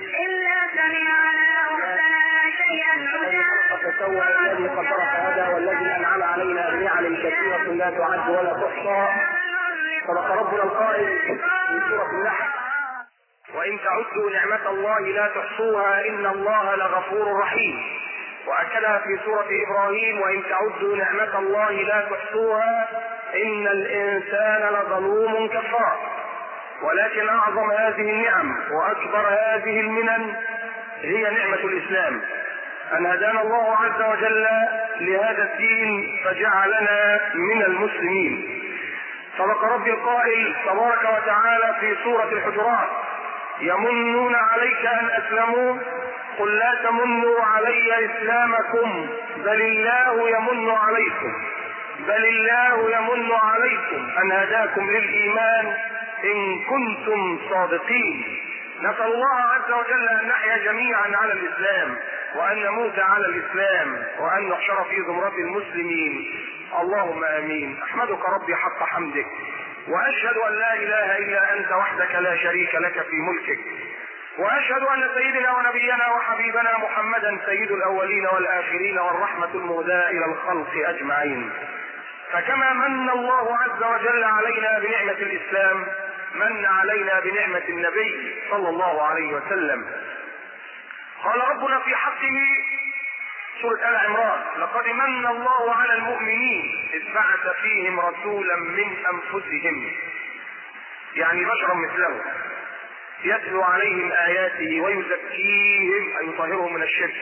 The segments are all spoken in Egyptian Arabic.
إلا سمعنا أختنا شيئا فسوى الذي خسر فهدى والذي انعم علينا بنعم كثيره لا تعد ولا تحصى صدق ربنا القائل في سوره النحل وان تعدوا نعمه الله لا تحصوها ان الله لغفور رحيم واكدها في سوره ابراهيم وان تعدوا نعمه الله لا تحصوها ان الانسان لظلوم كفار ولكن اعظم هذه النعم واكبر هذه المنن هي نعمه الاسلام ان هدانا الله عز وجل لهذا الدين فجعلنا من المسلمين صدق ربي القائل تبارك وتعالى في سوره الحجرات يمنون عليك ان اسلموا قل لا تمنوا علي اسلامكم بل الله يمن عليكم بل الله يمن عليكم ان هداكم للايمان ان كنتم صادقين نسال الله عز وجل ان نحيا جميعا على الاسلام وان نموت على الاسلام وان نحشر في زمرة المسلمين اللهم امين احمدك ربي حق حمدك واشهد ان لا اله الا انت وحدك لا شريك لك في ملكك واشهد ان سيدنا ونبينا وحبيبنا محمدا سيد الاولين والاخرين والرحمه المهداه الى الخلق اجمعين فكما من الله عز وجل علينا بنعمه الاسلام من علينا بنعمه النبي صلى الله عليه وسلم قال ربنا في حقه سورة آل عمران لقد من الله على المؤمنين إذ بعث فيهم رسولا من أنفسهم يعني بشرا مثلهم يتلو عليهم آياته ويزكيهم أي يطهرهم من الشرك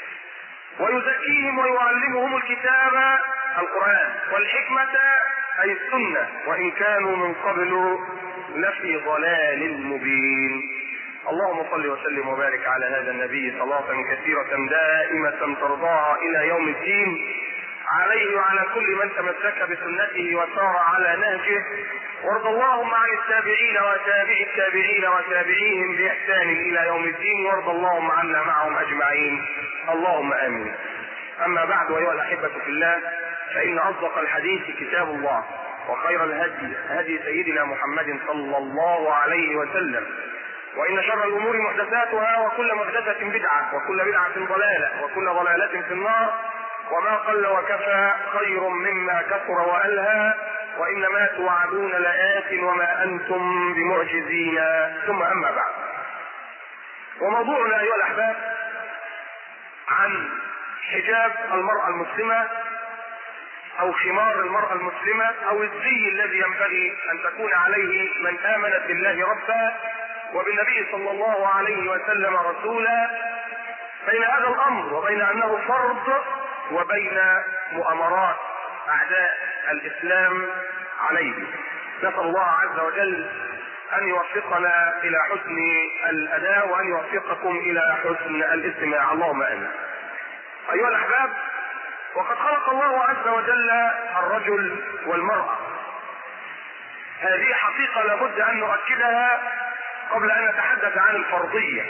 ويزكيهم ويعلمهم الكتاب القرآن والحكمة أي السنة وإن كانوا من قبل لفي ضلال مبين اللهم صل وسلم وبارك على هذا النبي صلاة كثيرة دائمة ترضاها إلى يوم الدين عليه وعلى كل من تمسك بسنته وسار على نهجه وارض اللهم عن التابعين وتابع التابعين وتابعيهم بإحسان إلى يوم الدين وارض اللهم عنا معهم أجمعين اللهم آمين أما بعد أيها الأحبة في الله فإن أصدق الحديث كتاب الله وخير الهدي هدي سيدنا محمد صلى الله عليه وسلم وإن شر الأمور محدثاتها وكل محدثة بدعة وكل بدعة ضلالة وكل ضلالة في النار وما قل وكفى خير مما كثر وألهى وإنما توعدون لآت وما أنتم بمعجزين ثم أما بعد وموضوعنا أيها الأحباب عن حجاب المرأة المسلمة أو خمار المرأة المسلمة أو الزي الذي ينبغي أن تكون عليه من آمنت بالله ربا وبالنبي صلى الله عليه وسلم رسولا بين هذا الامر وبين انه فرض وبين مؤامرات اعداء الاسلام عليه نسال الله عز وجل ان يوفقنا الى حسن الاداء وان يوفقكم الى حسن الاستماع اللهم امين ايها الاحباب وقد خلق الله عز وجل الرجل والمراه هذه حقيقه لابد ان نؤكدها قبل ان نتحدث عن الفرضية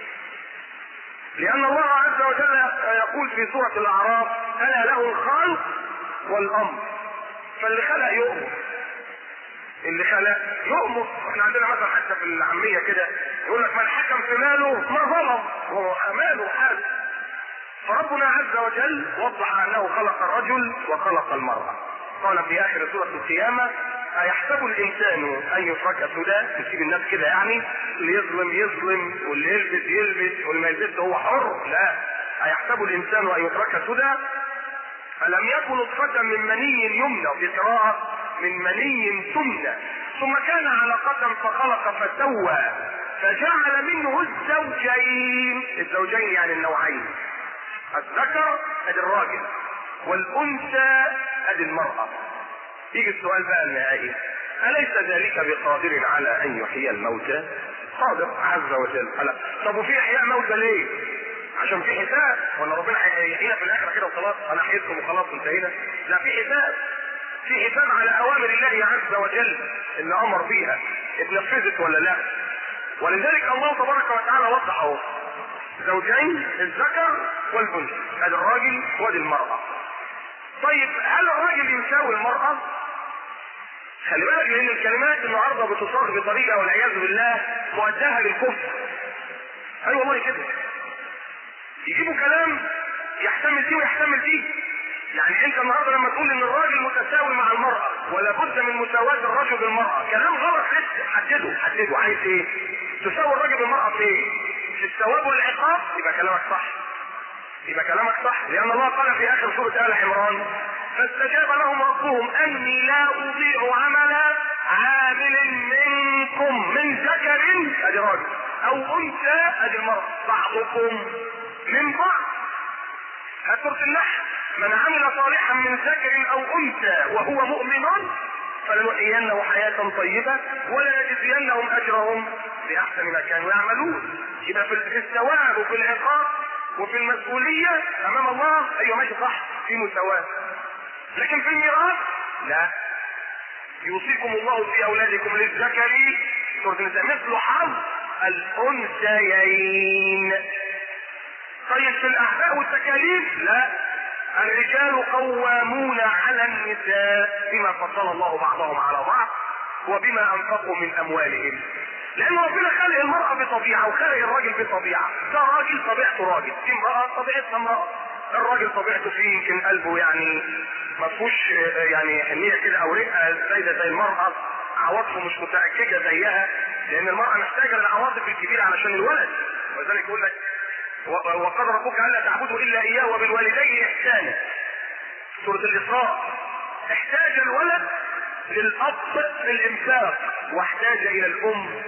لان الله عز وجل يقول في سورة الاعراف انا له الخلق والامر فاللي خلق يؤمر اللي خلق يؤمر احنا عندنا مثلا حتى في العامية كده يقول لك من حكم في ماله ما ظلم هو ماله حال فربنا عز وجل وضح انه خلق الرجل وخلق المرأة قال في اخر سورة القيامة أيحسب الإنسان أن يترك سدى تسيب الناس كده يعني اللي يظلم يظلم واللي يلبس يلبس واللي ما يلبسش هو حر لا أيحسب الإنسان أن يترك سدى ألم يكن نطفة من مني يمنى في قراءة من مني تمنى ثم كان علقة فخلق فسوى فجعل منه الزوجين الزوجين يعني النوعين الذكر ادي الراجل والانثى ادي المرأة يجي السؤال بقى النهائي أليس ذلك بقادر على أن يحيي الموتى؟ قادر عز وجل ألا طب وفي إحياء موتى ليه؟ عشان في حساب ولا ربنا هيحيينا في الآخرة كده وخلاص أنا حييتكم وخلاص انتهينا؟ لا في حساب في حساب على أوامر الله عز وجل اللي أمر بيها اتنفذت ولا لا؟ ولذلك الله تبارك وتعالى وضح اهو زوجين الذكر والانثى ادي الراجل وادي المرأة طيب هل الراجل يساوي المرأة؟ خلي بالك لان الكلمات النهارده بتصاغ بطريقه والعياذ بالله مؤداها للكفر اي والله كده يجيبوا كلام يحتمل دي ويحتمل دي يعني انت النهارده لما تقول ان الراجل متساوي مع المرأة ولا بد من مساواة الرجل بالمرأة كلام غلط لسه حدده حدده عايز ايه تساوي الراجل بالمرأة في ايه في الثواب والعقاب يبقى كلامك صح يبقى كلامك صح لان الله قال في اخر سورة ال عمران فاستجاب لهم ربهم اني لا اضيع عمل عامل منكم من ذكر ادي راجل او انثى ادي المرأة بعضكم من بعض سورة النحل من عمل صالحا من ذكر او انثى وهو مؤمن فلنحيينه حياة طيبة ولنجزينهم اجرهم باحسن ما كانوا يعملون يبقى في الثواب وفي العقاب وفي المسؤولية امام الله ايوه ماشي صح في مساواة لكن في الميراث لا يوصيكم الله في اولادكم للذكر سورة النساء مثل حظ الانثيين طيب في الاعباء والتكاليف لا الرجال قوامون على النساء بما فضل الله بعضهم على بعض وبما انفقوا من اموالهم لان ربنا خلق المرأة بطبيعة وخلق الراجل بطبيعة ده راجل طبيعته راجل دي امرأة طبيعتها امرأة الراجل طبيعته فيه يمكن قلبه يعني ما فيهوش يعني حنية كده او رئة زايدة زي المرأة عواطفه مش متأكدة زيها لان المرأة محتاجة للعواطف الكبيرة علشان الولد ولذلك يقول لك وقد ربك الا تعبدوا الا اياه وبالوالدين احسانا سورة الاسراء احتاج الولد للاب في الانفاق واحتاج الى الام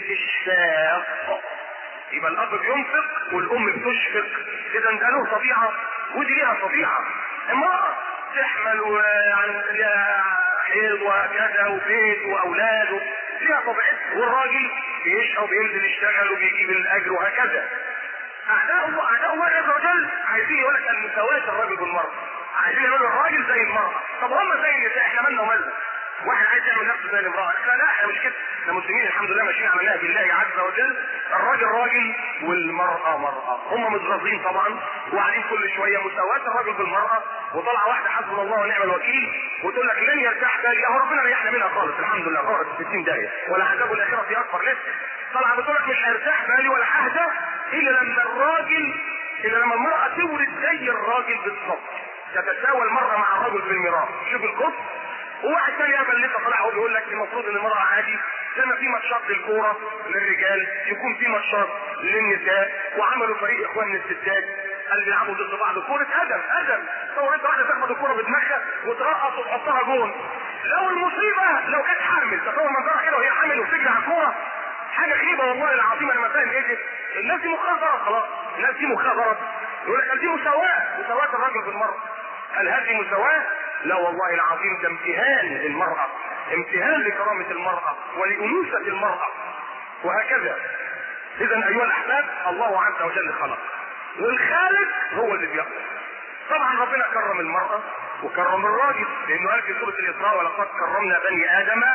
بالاشفاق يبقى الاب بينفق والام بتشفق اذا ده له طبيعه ودي ليها طبيعه امراه تحمل ويعني لها حيض وكذا وبيت واولاد ليها طبيعتها والراجل بيشقى وبينزل يشتغل وبيجيب الاجر وهكذا اعداء الله اعداء الله عز وجل عايزين يقول لك المساواة الراجل والمرأة عايزين يقولوا الراجل زي المرأة طب هم زي النساء احنا مالنا ومالنا واحد عايز يعمل نفسه زي الامرأة احنا لا احنا مش كده احنا مسلمين الحمد لله ماشيين على نهج الله عز وجل الراجل راجل والمرأة مرأة هم متغاظين طبعا وقاعدين كل شوية مساواة الراجل بالمرأة وطلع واحدة حسبنا الله ونعم الوكيل وتقول لك لن يرتاح بالي اهو ربنا ريحنا منها خالص الحمد لله خالص 60 داهية ولا عذاب الاخرة في اكبر لسه طلع بتقول لك مش هيرتاح بالي ولا ههدى الا لما الراجل الا لما المرأة تورد زي الراجل بالظبط تتساوى المرأة مع الرجل في الميراث شوف القص وواحد تاني قبل لسه طلع هو بيقول لك المفروض ان المرأة عادي زي ما في ماتشات للكورة للرجال يكون في ماتشات للنساء وعملوا فريق اخوان من الستات قال بيلعبوا ضد بعض كورة ادم ادم تصور انت واحدة تاخد الكورة بدماغها وترقص وتحطها جون لو المصيبة لو كانت حامل تصور منظرها كده وهي حامل وبتجري على الكورة حاجة غريبة والله العظيم انا ما فاهم ايه ده الناس دي مخها غلط خلاص الناس دي مخها غلط يقول لك دي مساواة مساواة الرجل بالمرأة هل هذه مساواة؟ لا والله العظيم ده امتهان للمرأة امتهان لكرامة المرأة ولأنوثة المرأة وهكذا إذا أيها الأحباب الله عز وجل خلق والخالق هو اللي بيخلق طبعا ربنا كرم المرأة وكرم الراجل لأنه قال في سورة الإسراء ولقد كرمنا بني آدم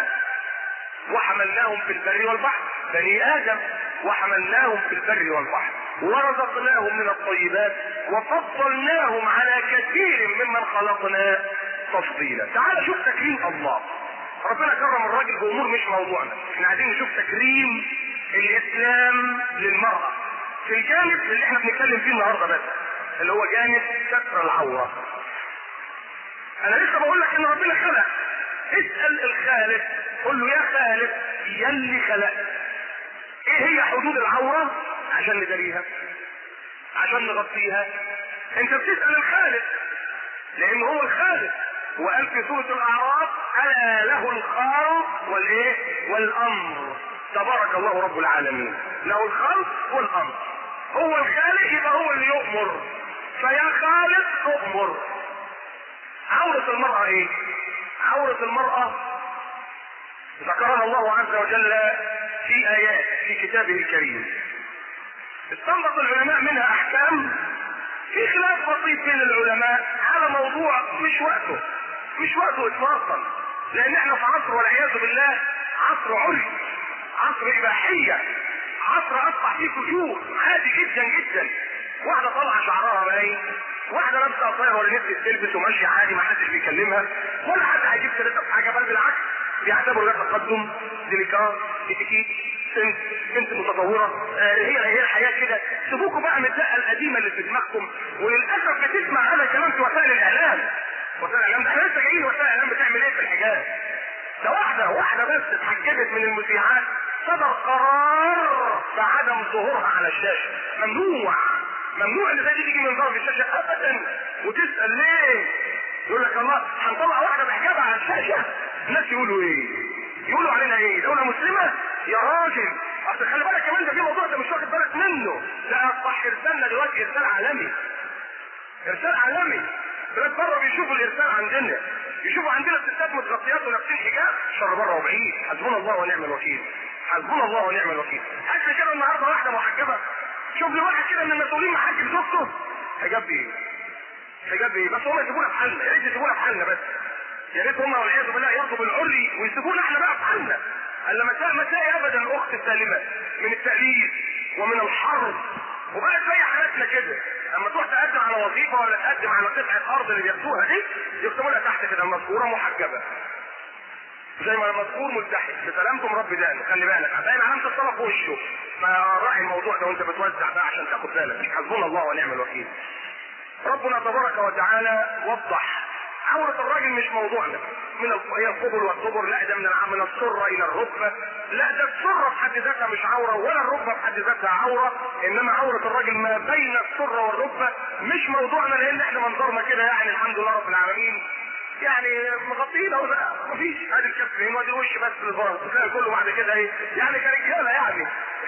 وحملناهم في البر والبحر بني آدم وحملناهم في البر والبحر ورزقناهم من الطيبات وفضلناهم على كثير ممن خلقنا تفضيلا تعال شوف تكريم الله ربنا كرم الراجل بامور مش موضوعنا احنا عايزين نشوف تكريم الاسلام للمرأة في الجانب اللي احنا بنتكلم فيه النهارده بس اللي هو جانب ستر العورة انا لسه بقول لك ان ربنا خلق اسأل الخالق قل له يا خالق يلي خلق ايه هي حدود العورة عشان نداريها عشان نغطيها انت بتسأل الخالق لان هو الخالق وقال في سورة الاعراف الا له الخلق والايه والامر تبارك الله رب العالمين له الخلق والامر هو الخالق يبقى هو اللي يؤمر فيا خالق اؤمر عورة المرأة ايه عورة المرأة ذكرها الله عز وجل في ايات في كتابه الكريم استنبط العلماء منها احكام في خلاف بسيط بين العلماء على موضوع مش وقته مش وقته اطلاقا لان احنا في عصر والعياذ بالله عصر عرف عصر اباحيه عصر اصبح فيه فجور عادي جدا جدا واحده طالعه شعرها باين واحده لابسه قصير ولا نفسها تلبس وماشيه عادي ما حدش بيكلمها ولا حد هيجيب سيرتها في حاجه بل بالعكس بيعتبروا ده تقدم ديليكار اتيكيت بنت بنت متطوره آه هي هي الحياه كده سيبوكوا بقى من الدقه القديمه اللي في دماغكم وللاسف بتسمع هذا الكلام في وسائل الاعلام وسائل الاعلام ده احنا لسه جايين وسائل الاعلام بتعمل ايه في الحجاب ده واحده واحده بس اتحجبت من المذيعات صدر قرار بعدم ظهورها على الشاشه ممنوع ممنوع ان زي دي تيجي من ضرب الشاشه ابدا وتسال ليه يقول لك الله هنطلع واحده بحجابها على الشاشه الناس يقولوا ايه يقولوا علينا ايه دوله مسلمه يا راجل اصل خلي بالك كمان ده في موضوع انت مش واخد بالك منه ده اصبح ارسالنا دلوقتي ارسال عالمي ارسال عالمي بلاد بره بيشوفوا الارسال عندنا يشوفوا عندنا الستات متغطيات ولابسين حجاب شر بره وبعيد حسبنا الله ونعم الوكيل حسبنا الله ونعم الوكيل حتى كده النهارده واحده محجبه شوف لي واحد كده من المسؤولين محجب زوجته حجاب ايه حجاب ايه بس هم يسيبونا في حالنا يا ريت يسيبونا في حالنا بس يا ريت هم والعياذ بالله يرضوا بالعري ويسيبونا احنا بقى في حالنا الا مساء مساء ابدا الاخت السالمه من التأليف ومن الحرب وبقت زي حالاتنا كده اما تروح تقدم على وظيفه ولا تقدم على قطعه ارض اللي بياخدوها دي يكتبوا لها تحت كده مذكوره محجبه زي ما المذكور ملتحي بسلامكم رب دانه خلي بالك هتلاقي علامه الطلب في وشه فراعي الموضوع ده وانت بتوزع بقى عشان تاخد بالك حسبنا الله ونعم الوكيل ربنا تبارك وتعالى وضح عورة الراجل مش موضوعنا من هي القبل والدبر لا ده من الع- من السرة إلى الركبة لا ده السرة في حد ذاتها مش عورة ولا الركبة في حد ذاتها عورة إنما عورة الراجل ما بين السرة والركبة مش موضوعنا لأن إحنا منظرنا كده يعني الحمد لله رب العالمين يعني مغطيين اهو بقى مفيش ادي الكفين وادي الوش بس بالظهر تلاقي كله بعد كده ايه يعني كرجاله يعني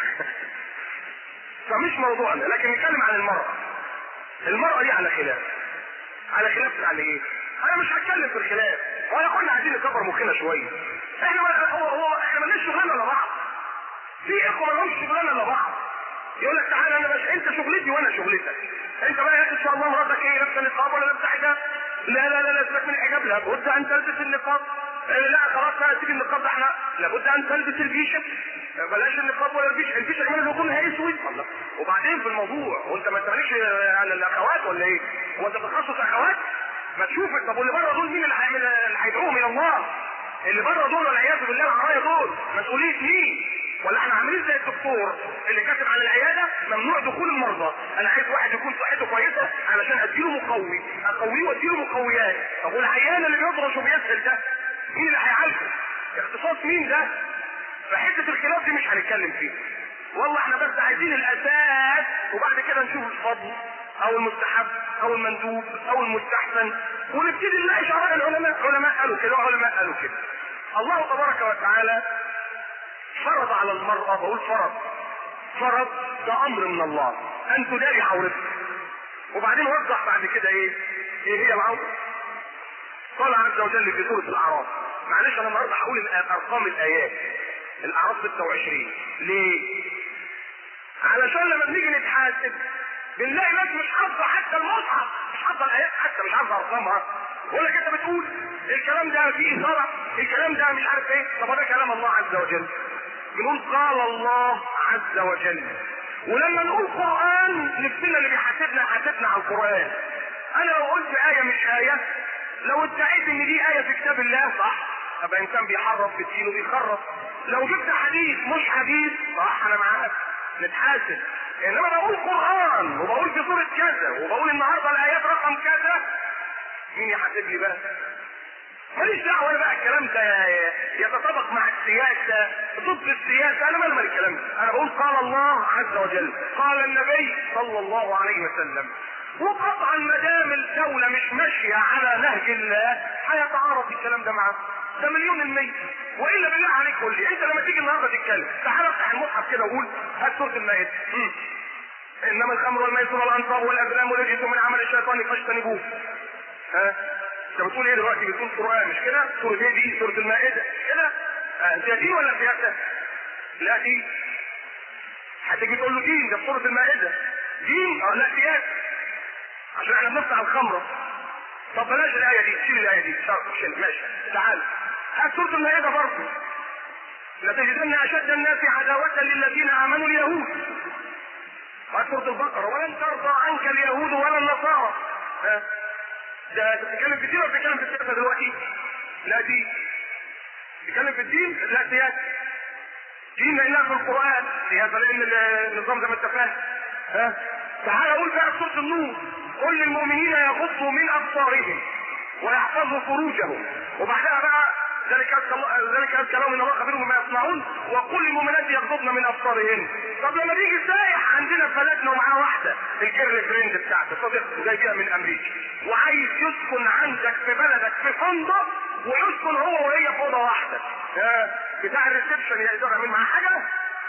فمش موضوعنا لكن نتكلم عن المرأة المرأة دي على خلاف على خلاف يعني ايه انا مش هتكلم في الخلاف ولا كنا عايزين نكبر مخنا شويه احنا ما هو هو احنا مالناش شغلانه الا بعض في اخوه ما لهمش شغلانه الا بعض يقول لك تعالى انا بس انت شغلتي وانا شغلتك انت بقى يا اخي ان شاء الله مراتك ايه لابسه نقاب ولا لابسه حجاب لا لا لا لا سيبك من الحجاب لابد ان تلبس النقاب آه، لا خلاص بقى سيب النقاب ده احنا لابد ان تلبس الفيشه آه، بلاش النقاب ولا الفيشه الفيشه كمان لونها اسود الله. وبعدين في الموضوع وانت ما تملكش على الاخوات ولا ايه هو انت تخصص اخوات ما تشوف طب واللي بره دول مين اللي هيعمل اللي هيدعوهم الى الله اللي بره دول والعياذ بالله العرايا دول مسؤوليه مين ولا احنا عاملين زي الدكتور اللي كاتب على العياده ممنوع دخول المرضى انا عايز واحد يكون صحته كويسه علشان اديله مقوي اقويه واديله مقويات طب والعيان اللي بيضرش وبيسهل ده مين اللي هيعالجه اختصاص مين ده فحته الخلاف دي مش هنتكلم فيه والله احنا بس عايزين الاساس وبعد كده نشوف الفضل او المستحب او المندوب او المستحسن ونبتدي نناقش اراء العلماء علماء قالوا كده وعلماء قالوا كده الله تبارك وتعالى فرض على المرأة بقول فرض فرض ده امر من الله ان تداري عورتها وبعدين وضح بعد كده ايه ايه هي العورة قال عز وجل في سورة الاعراف معلش انا النهارده هقول الآ- ارقام الايات الاعراف 26 ليه علشان لما بنيجي نتحاسب بنلاقي ناس مش حافظه حتى المصحف مش حافظه الايات حتى مش حافظه ارقامها يقول لك انت بتقول الكلام ده فيه اثاره الكلام ده مش عارف ايه طب ده كلام الله عز وجل بنقول قال الله عز وجل ولما نقول قران نفسنا اللي بيحاسبنا يحاسبنا على القران انا لو قلت ايه مش ايه لو ادعيت ان دي ايه في كتاب الله صح ابقى انسان بيحرف في الدين وبيخرف لو جبت حديث مش حديث صح انا معاك نتحاسب انما بقول قران وبقول في سوره كذا وبقول النهارده الايات رقم كذا مين يحاسب لي بقى ماليش دعوه انا بقى الكلام ده يتطابق مع السياسه ضد السياسه انا مالي مال الكلام ده انا بقول قال الله عز وجل قال النبي صلى الله عليه وسلم وقطعا ما دام الدوله مش ماشيه على نهج الله هيتعارض الكلام ده معاه ده مليون المية والا بالله عليك قول لي انت لما تيجي النهارده تتكلم تعال افتح المصحف كده وقول هات سوره المائده مم. انما الخمر والميسر والانصاب والازلام والرجس من عمل الشيطان فاجتنبوه ها انت بتقول ايه دلوقتي بتقول قران مش كده سوره ايه دي سوره المائده كده آه، ده دين ولا سياسه لا دين هتيجي تقول له دين ده في سوره المائده دين اه لا سياسه عشان احنا بنفتح الخمره طب بلاش الايه دي شيل الايه دي شرط شيل ماشي تعال هات سوره المائده برضه لتجدن اشد الناس عداوه للذين امنوا اليهود هات سوره البقره ولن ترضى عنك اليهود ولا النصارى ها ده بتتكلم في الدين ولا بتتكلم في السياسه دلوقتي؟ لا دين. بتتكلم في الدين؟ لا سياسه. دين لانها في القران، سياسه لان النظام زي ما انت فاهم. ها تعالى قول بقى في سوره النور قل للمؤمنين يغضوا من ابصارهم ويحفظوا فروجهم وبعدها بقى ذلك أذكى ذلك أذكى لهم ان الله خبير بما يصنعون وكل المؤمنات يغضضن من ابصارهن طب لما بيجي سايح عندنا في بلدنا ومعاه واحده الجيرل فريند بتاعته صديقته جاي بيها من امريكا وعايز يسكن عندك في بلدك في فندق ويسكن هو وهي في اوضه واحده ها بتاع الريسبشن يقدر يعمل معاه حاجه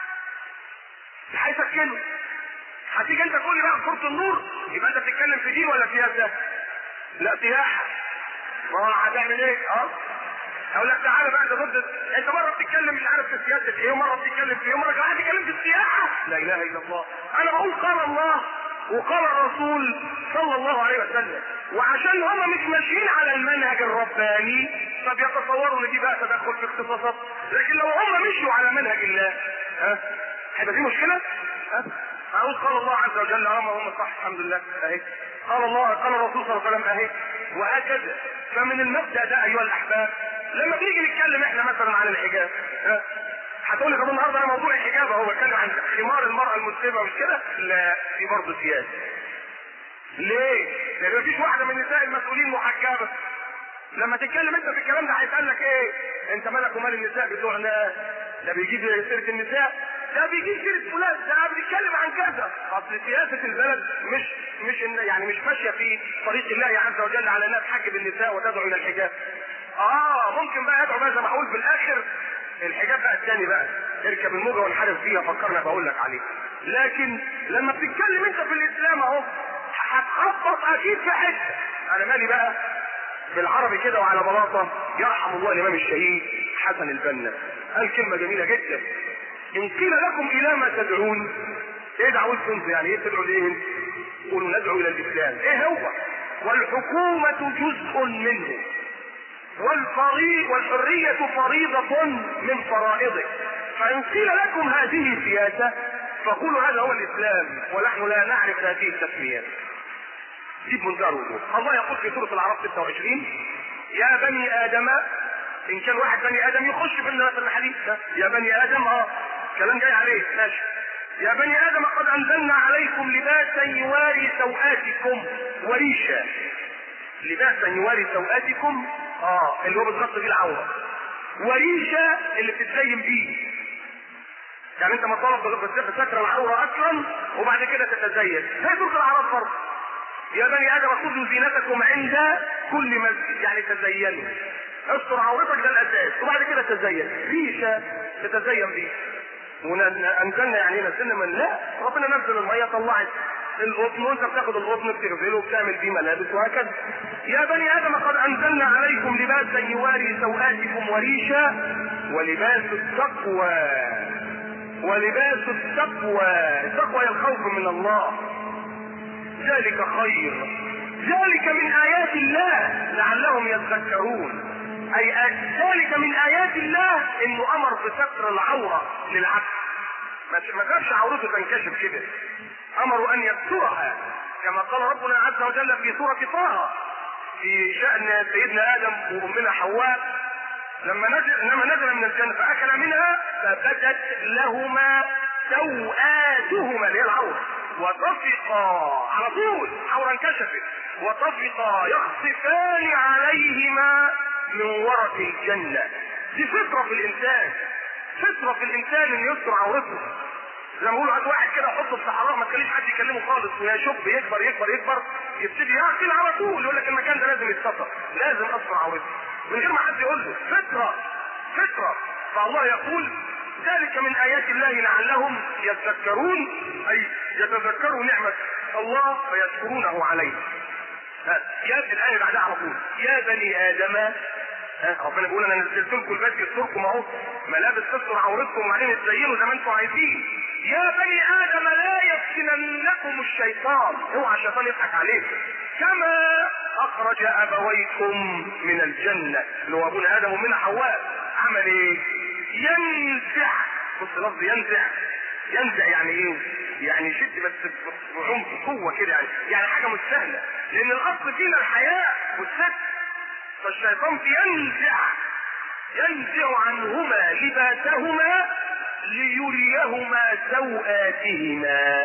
هيسكنه هتيجي انت تقول لي بقى في سوره النور يبقى انت بتتكلم في دين ولا سياسه؟ لا سياحه ما هو هتعمل ايه؟ اه اقول لك تعالى بقى انت ضد انت مره بتتكلم مش عارف في سياسه ايه ومره بتتكلم في ايه ومره كمان بتتكلم في السياحه لا اله الا الله انا بقول قال الله وقال الرسول صلى الله عليه وسلم وعشان هم مش ماشيين على المنهج الرباني فبيتصوروا ان دي بقى تدخل في اختصاصات لكن لو هم مشوا على منهج الله ها هيبقى في مشكله ها اقول قال الله عز وجل اه ما هم صح الحمد لله اهي قال الله قال الرسول صلى الله عليه وسلم اهي وهكذا فمن المبدا ده ايها الاحباب لما بنيجي نتكلم احنا مثلا عن الحجاب ها هتقول لي طب النهارده انا موضوع الحجاب اهو بتكلم عن خمار المراه المسلمه مش كده؟ لا في برضه سياسه. ليه؟ لان مفيش واحده من النساء المسؤولين محجبه. لما تتكلم انت في الكلام ده هيتقال لك ايه؟ انت مالك ومال النساء بتوعنا؟ ده بيجيب سيره النساء ده بيجيب سيره فلان ده بيتكلم عن كذا اصل سياسه البلد مش مش إن يعني مش ماشيه في طريق الله عز وجل على انها تحجب النساء وتدعو الى الحجاب اه ممكن بقى يدعو بقى زي ما اقول في الاخر الحجاب بقى الثاني بقى اركب الموجه وانحرف فيها فكرنا بقول لك عليه لكن لما بتتكلم انت في الاسلام اهو هتخبط اكيد في حته انا مالي بقى بالعربي كده وعلى بلاطه يرحم الله الامام الشهيد حسن البنا قال كلمه جميله جدا ان قيل لكم الى ما تدعون ايه دعوتكم انتوا يعني ايه تدعوا ليه قولوا ندعو الى الاسلام ايه هو والحكومه جزء منه والفريق والحرية فريضة من فرائضه فإن قيل لكم هذه سياسة فقولوا هذا هو الإسلام ونحن لا نعرف هذه التسميات دي بمنتهى الوضوح الله يقول في سورة الأعراف 26 يا بني آدم إن كان واحد بني آدم يخش في الحديث ده يا بني آدم اه كلام جاي عليه ماشي يا بني آدم قد أنزلنا عليكم لباسا يواري سوآتكم وريشا لباسا يواري سوآتكم اه اللي هو بتغطي بيه العوره وريشه اللي بتتزين بيه يعني انت مطالب بستر العوره اصلا وبعد كده تتزين زي سوره الاعراف برضه يا بني ادم خذوا زينتكم عند كل مسجد يعني تزينوا استر عورتك ده الاساس وبعد كده تزين ريشه تتزين بيه وانزلنا يعني نزلنا من لا ربنا نزل الميه طلعت القطن وانت بتاخد القطن بتغسله وبتعمل بيه ملابس وهكذا. يا بني ادم قد انزلنا عليكم لباسا يواري سوآتكم وريشا ولباس التقوى ولباس التقوى التقوى هي الخوف من الله ذلك خير ذلك من ايات الله لعلهم يذكرون اي ذلك من ايات الله انه امر بستر العوره للعبد ما سابش عورته تنكشف كده امروا ان يسترها كما قال ربنا عز وجل في سورة طه في شأن سيدنا آدم وأمنا حواء لما نزل انما نزل من الجنة فأكل منها فبدت لهما سوآتهما اللي هي العورة وطفقا على طول عورة انكشفت وطفقا يخصفان عليهما من ورق الجنة دي فطرة في الإنسان فطرة في الإنسان إنه يستر عورته زي ما بيقولوا هات واحد كده حطه في صحراء ما تخليش حد يكلمه خالص ويشب يكبر يكبر يكبر يبتدي يعقل على طول يقول لك المكان ده لازم يتستر لازم اصبر عورته من غير ما حد يقول له فطره فطره فالله يقول ذلك من ايات الله لعلهم يتذكرون اي يتذكروا نعمه الله فيشكرونه عليه يا الايه بعدها على طول يا بني ادم ربنا بيقول انا نزلت لكم البيت يستركم اهو ملابس تستر عورتكم وبعدين تزينوا زي ما انتم عايزين يا بني ادم لا يفتننكم الشيطان اوعى الشيطان يضحك عليكم كما اخرج ابويكم من الجنه اللي هو ابونا ادم ومنها حواء عمل ايه؟ ينزع بص لفظ ينزع ينزع يعني ايه؟ يعني يشد بس بعمق قوه كده يعني يعني حاجه مش سهله لان الاصل فينا الحياه والست فالشيطان ينزع ينزع عنهما لباسهما ليريهما سوآتهما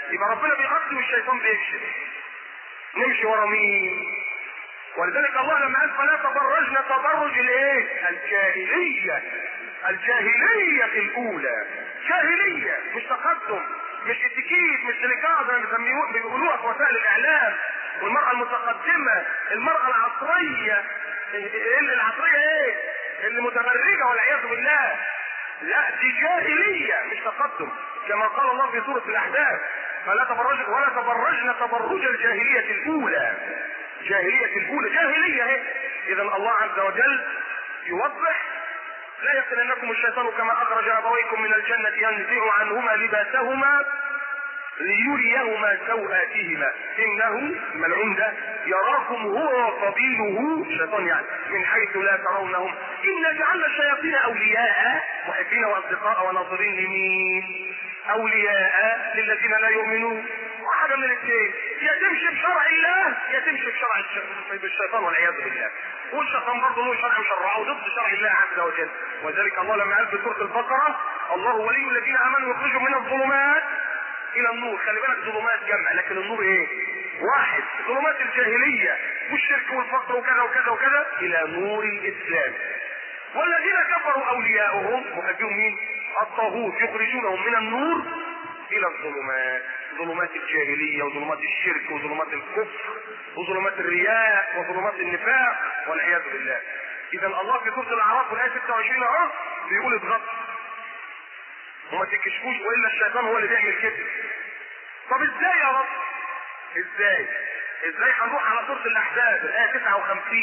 يبقى ربنا بيغطي والشيطان بيكشف نمشي ورا مين ولذلك الله لما قال فلا تبرجنا تبرج الايه الجاهلية الجاهلية الاولى جاهلية مش تقدم مش اتيكيت مش سليكات زي ما بيسميوه- بيقولوها في وسائل الاعلام والمرأة المتقدمة المرأة العصرية إيه اللي العصرية ايه اللي متبرجة والعياذ بالله لا دي جاهلية مش تقدم كما قال الله في سورة الاحزاب فلا تبرج ولا تبرجن تبرج الجاهلية الاولى جاهلية الاولى جاهلية اهي اذا الله عز وجل يوضح لا يفتننكم الشيطان كما اخرج ابويكم من الجنة ينزع عنهما لباسهما ليريهما سوآتهما انه الملعون ده يراكم هو وقبيله الشيطان يعني من حيث لا ترونهم انا جعلنا الشياطين اولياء محبين واصدقاء وناصرين لمين اولياء للذين لا يؤمنون وحاجه من الاثنين يا تمشي بشرع الله يا تمشي بشرع الش- بالشيطان والعياذ بالله والشيطان برضه له شرع مشرعه ضد شرع الله عز وجل وذلك الله لما قال في سوره البقره الله ولي الذين امنوا يخرجوا من الظلمات الى النور خلي بالك ظلمات جمع لكن النور ايه واحد ظلمات الجاهلية والشرك والفقر وكذا وكذا وكذا الى نور الاسلام والذين كفروا اولياؤهم محبين مين الطاغوت يخرجونهم من النور الى الظلمات ظلمات الجاهلية وظلمات الشرك وظلمات الكفر وظلمات الرياء وظلمات النفاق والعياذ بالله اذا الله في سورة الاعراف والايه 26 اهو بيقول اضغط وما تكشفوش والا الشيطان هو اللي بيعمل كده طب ازاي يا رب ازاي ازاي هنروح على سوره الاحزاب الايه 59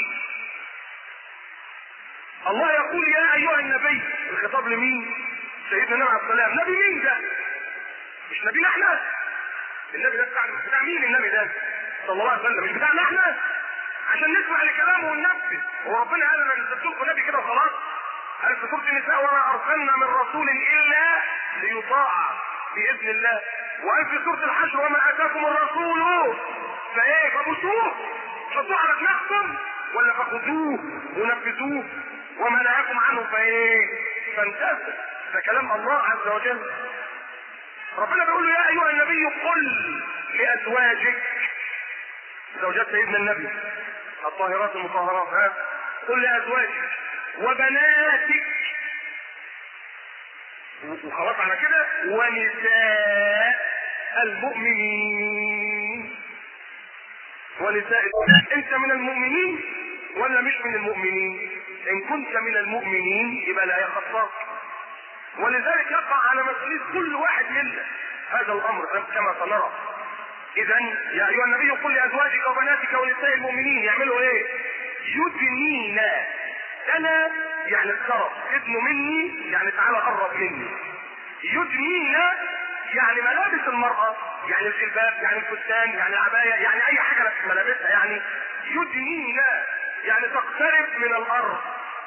الله يقول يا ايها النبي الخطاب لمين سيدنا نوح عليه السلام نبي مين ده مش نبينا احنا النبي ده بتاع بتاع مين النبي ده صلى الله عليه وسلم مش بتاعنا احنا عشان نسمع لكلامه وننفذ هو ربنا قال انا نزلت لكم نبي كده وخلاص قال في سوره النساء وما ارسلنا من رسول الا ليطاع باذن الله وقال في سوره الحشر وما اتاكم الرسول فايه فبشوه حطوه على دماغكم ولا فخذوه ونفذوه وما نهاكم عنه فايه فانتهوا ده كلام الله عز وجل ربنا بيقول له يا ايها النبي قل لازواجك زوجات سيدنا النبي الطاهرات المطهرات ها قل لازواجك وبناتك وخلاص على كده ونساء المؤمنين ونساء انت من المؤمنين ولا مش من المؤمنين ان كنت من المؤمنين يبقى لا يخصك ولذلك يقع على مسؤولية كل واحد منا هذا الامر كما سنرى اذا يا ايها النبي قل لازواجك وبناتك ونساء المؤمنين يعملوا ايه يدنين انا يعني الطرف ابنه مني يعني تعالى قرب مني يدنين يعني ملابس المرأة يعني الجلباب يعني الفستان يعني العباية يعني اي حاجة في ملابسها يعني يدنين يعني تقترب من الارض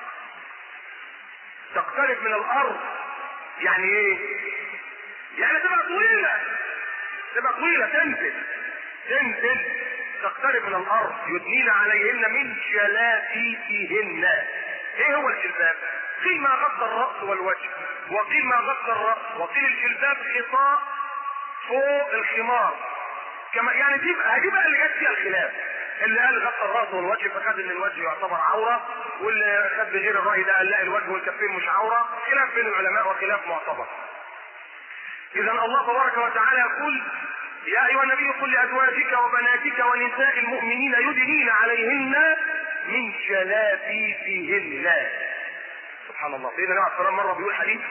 تقترب من الارض يعني ايه يعني تبقى طويلة تبقى طويلة تنزل تنزل تقترب من الارض يدنين عليهن من جلابيبهن ايه هو الجلباب قيل ما غطى الراس والوجه وقيل ما غطى الراس وقيل الجلباب غطاء فوق الخمار كما يعني دي بقى دي بقى اللي جت فيها الخلاف اللي قال غطى الراس والوجه فخد ان الوجه يعتبر عوره واللي خد بغير الراي ده قال لا الوجه والكفين مش عوره خلاف بين العلماء وخلاف معتبر اذا الله تبارك وتعالى يقول يا ايها النبي قل لازواجك وبناتك ونساء المؤمنين يدنين عليهن من جلابيبهن سبحان الله سيدنا النبي عليه الصلاه مره بيقول حديث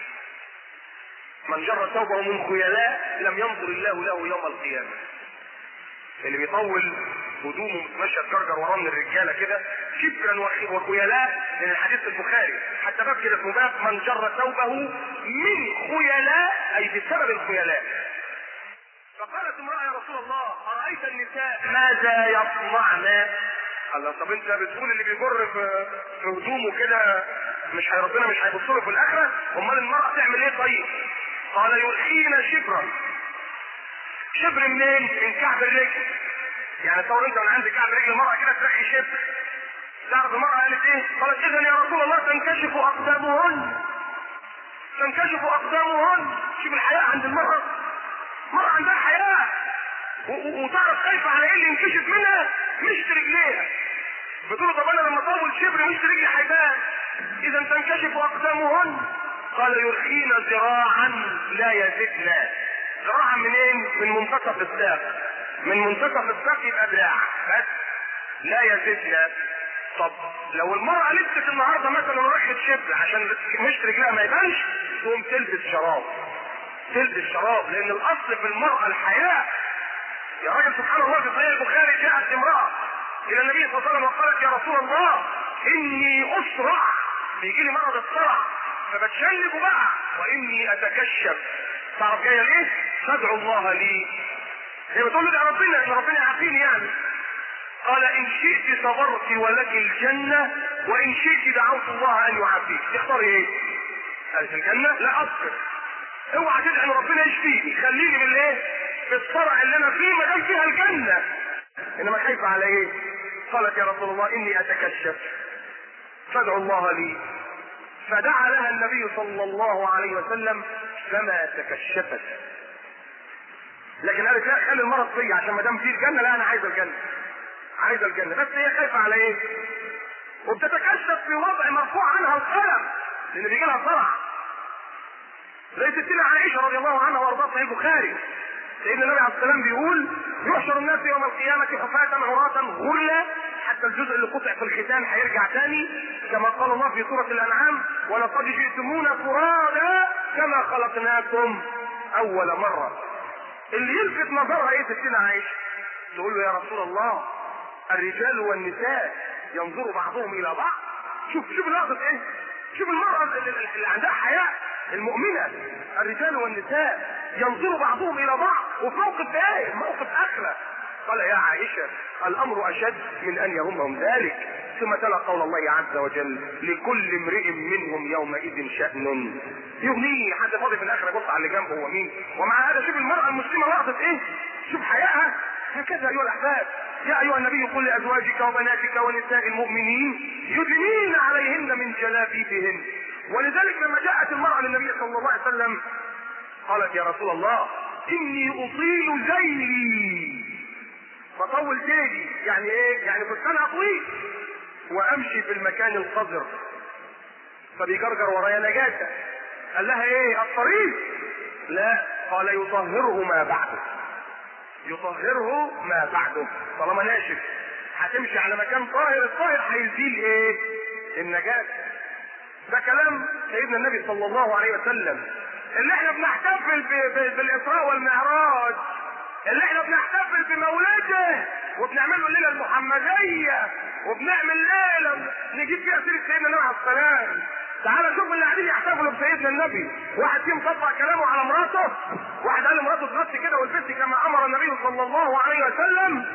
من جر ثوبه من خيلاء لم ينظر الله له يوم القيامه اللي بيطول هدومه متمشى تجرجر وراه من الرجاله كده شبرا وخ- وخيلاء من الحديث البخاري حتى باب كده اسمه باب من جر ثوبه من خيلاء اي بسبب الخيلاء فقالت امرأة يا رسول الله أرأيت النساء ماذا يصنعن؟ قال لها طب انت بتقول اللي بيجر في في هدومه كده مش هي ربنا مش هيبص له في الاخره امال المراه تعمل ايه طيب؟ قال يلقين شبرا شبر منين؟ من كعب الرجل يعني تصور انت من عند كعب رجل المراه كده ترخي شبر تعرف المراه قالت ايه؟ قالت اذا يا رسول الله تنكشف اقدامهن تنكشف اقدامهن شوف الحياء عند المراه مرة عندها حياة و- و- وتعرف خايفة على ايه اللي ينكشف منها مش رجليها بتقول له طب انا لما اطول شبر مش رجلي هيبان اذا تنكشف اقدامهن قال يرخين ذراعا لا يزدنا ذراعا منين من منتصف الساق من منتصف الساق يبقى دراع بس لا يزدنا طب لو المرأة لبست النهاردة مثلا رخت شبر عشان مش رجلها ما يبانش تقوم تلبس شراب تلبس شراب لان الاصل في المرأة الحياة يا راجل سبحان الله في صحيح البخاري جاءت امرأة الى النبي صلى الله عليه وسلم وقالت يا رسول الله اني اسرع بيجي لي مرض الصرع فبتشنج بقى واني اتكشف تعرف جايه ليه؟ تدعو الله لي هي بتقول له ده ربنا ان ربنا يعافيني يعني قال ان شئت صبرت ولك الجنة وان شئت دعوت الله ان يعافيك تختاري ايه؟ قالت الجنة لا اصبر اوعى تدعي ان ربنا يشفيني خليني بالايه؟ بالصرع اللي انا فيه ما دام فيها الجنة انما خايفة على ايه؟ قالت يا رسول الله اني اتكشف فادعو الله لي فدعا لها النبي صلى الله عليه وسلم فما تكشفت لكن قالت لا خلي المرض فيا عشان ما دام فيه الجنه لا انا عايزه الجنه عايزه الجنه بس هي خايفه على ايه؟ وبتتكشف في وضع مرفوع عنها القلم لان بيجي لها صرع زي ستنا عائشه رضي الله عنها وارضاها في البخاري سيدنا النبي عليه السلام بيقول يحشر الناس يوم القيامة حفاة عراة غرلا حتى الجزء اللي قطع في الختان هيرجع تاني كما قال الله في سورة الأنعام ولقد جئتمونا فرادا كما خلقناكم أول مرة اللي يلفت نظرها ايه ستنا عائشة تقول له يا رسول الله الرجال والنساء ينظر بعضهم إلى بعض شوف شوف لقطة ايه شوف المرأة اللي اللي عندها حياء المؤمنة الرجال والنساء ينظر بعضهم الى بعض وفي موقف ايه موقف اخرة قال يا عائشة الامر اشد من ان يهمهم ذلك ثم تلا قول الله عز وجل لكل امرئ منهم يومئذ شأن يغنيه حد فاضي في الاخره يبص على اللي جنبه هو مين ومع هذا شوف المرأة المسلمة لقطة ايه شوف حيائها هكذا ايها الاحباب يا ايها النبي قل لازواجك وبناتك ونساء المؤمنين يدنين عليهن من جلابيبهن ولذلك لما جاءت المرأة للنبي صلى الله عليه وسلم قالت يا رسول الله اني اطيل ذيلي بطول ذيلي يعني ايه يعني فستانها طويل وامشي في المكان القذر فبيجرجر ورايا نجاسة قال لها ايه الطريق لا قال يطهره ما بعده يطهره ما بعده طالما ناشف هتمشي على مكان طاهر الطاهر هيزيل ايه النجاسة ده كلام سيدنا النبي صلى الله عليه وسلم اللي احنا بنحتفل ب- ب- بالاسراء والمعراج اللي احنا بنحتفل بمولده وبنعمل له الليله المحمديه وبنعمل ليله نجيب فيها سيره سيدنا النبي عليه السلام تعالى شوف اللي قاعدين يحتفلوا بسيدنا النبي واحد فيهم طبق كلامه على مراته واحد قال لمراته تغطي كده والبسي كما امر النبي صلى الله عليه وسلم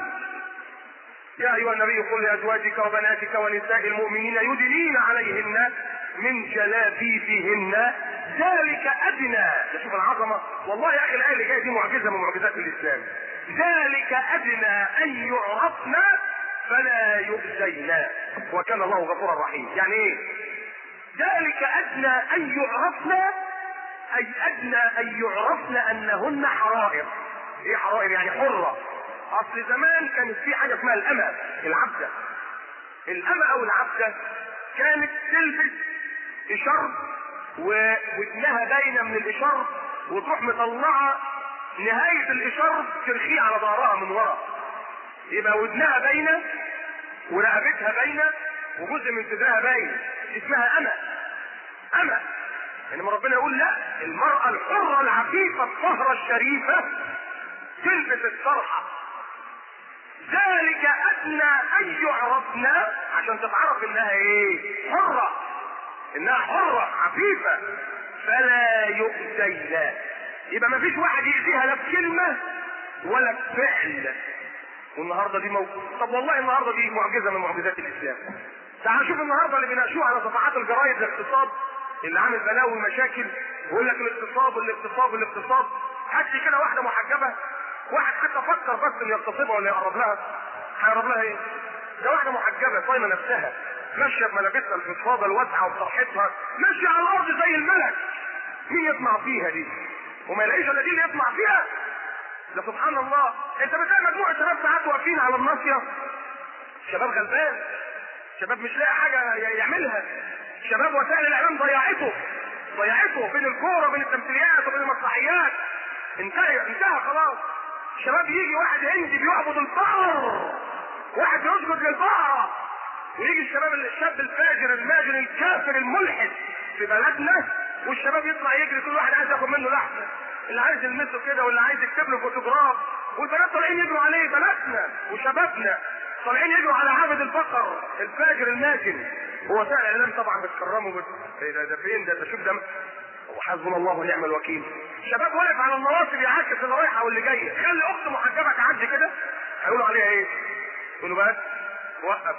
يا ايها النبي قل لازواجك وبناتك ونساء المؤمنين يدنين عليهن من جلابيبهن ذلك ادنى شوف العظمه والله يا اخي الايه اللي جايه دي معجزه من معجزات الاسلام ذلك ادنى ان يعرفن فلا يؤذين وكان الله غفورا رحيما يعني ايه ذلك ادنى ان يعرفن اي ادنى ان يعرفن انهن حرائر ايه حرائر يعني حره اصل زمان كانت في حاجه اسمها الامه العبده الامه او العبده كانت تلبس اشر وودنها باينه من الاشر وتروح مطلعه نهايه الاشر ترخيه على ظهرها من ورا يبقى ودنها باينه ورقبتها باينه وجزء من صدرها باين اسمها امه امه انما ربنا يقول لا المراه الحره العفيفه الطاهره الشريفه تلبس الطرحه ذلك ادنى ان يعرفن عشان تتعرف انها ايه حرة انها حرة عفيفة فلا يؤذين يبقى ما فيش واحد يأذيها لا بكلمة ولا بفعل والنهارده دي موجود طب والله النهارده دي معجزة من معجزات الاسلام تعال شوف النهارده اللي بيناقشوه على صفحات الجرايد الاقتصاد اللي عامل بلاوي ومشاكل ويقول لك الاقتصاد والاقتصاد والاقتصاد هات لي كده واحده محجبه واحد حتى فكر بس انه يغتصبها ولا يقرب لها هيقرب لها ايه؟ ده واحده محجبه صايمه نفسها ماشيه بملابسها الفضفاضه الواسعه وبطرحتها ماشيه على الارض زي الملك مين يطمع فيها دي؟ وما يلاقيش الا دي اللي يطمع فيها ده سبحان الله انت بتلاقي مجموعه شباب ساعات واقفين على الناصيه شباب غلبان شباب مش لاقي حاجه ي- يعملها شباب وسائل الاعلام ضيعته ضيعته بين الكوره وبين التمثيليات وبين المسرحيات انتهى انتهى خلاص شباب يجي واحد هندي بيعبد البقر واحد يسجد للبقره ويجي الشباب الشاب الفاجر الماجن الكافر الملحد في بلدنا والشباب يطلع يجري كل واحد عايز ياخد منه لحظه اللي عايز يلمسه كده واللي عايز يكتب له فوتوغراف والبنات طالعين يجروا عليه بناتنا وشبابنا طالعين يجروا على عابد البقر الفاجر الماجن هو سائل الاعلام طبعا بتكرمه بت... إيه ده, ده فين ده, ده شوف ده وحسبنا الله ونعم الوكيل شباب واقف على النواصب يعاكس اللي رايحه واللي جايه خلي اخت محجبه تعدي كده هيقولوا عليها ايه؟ يقولوا بس وقف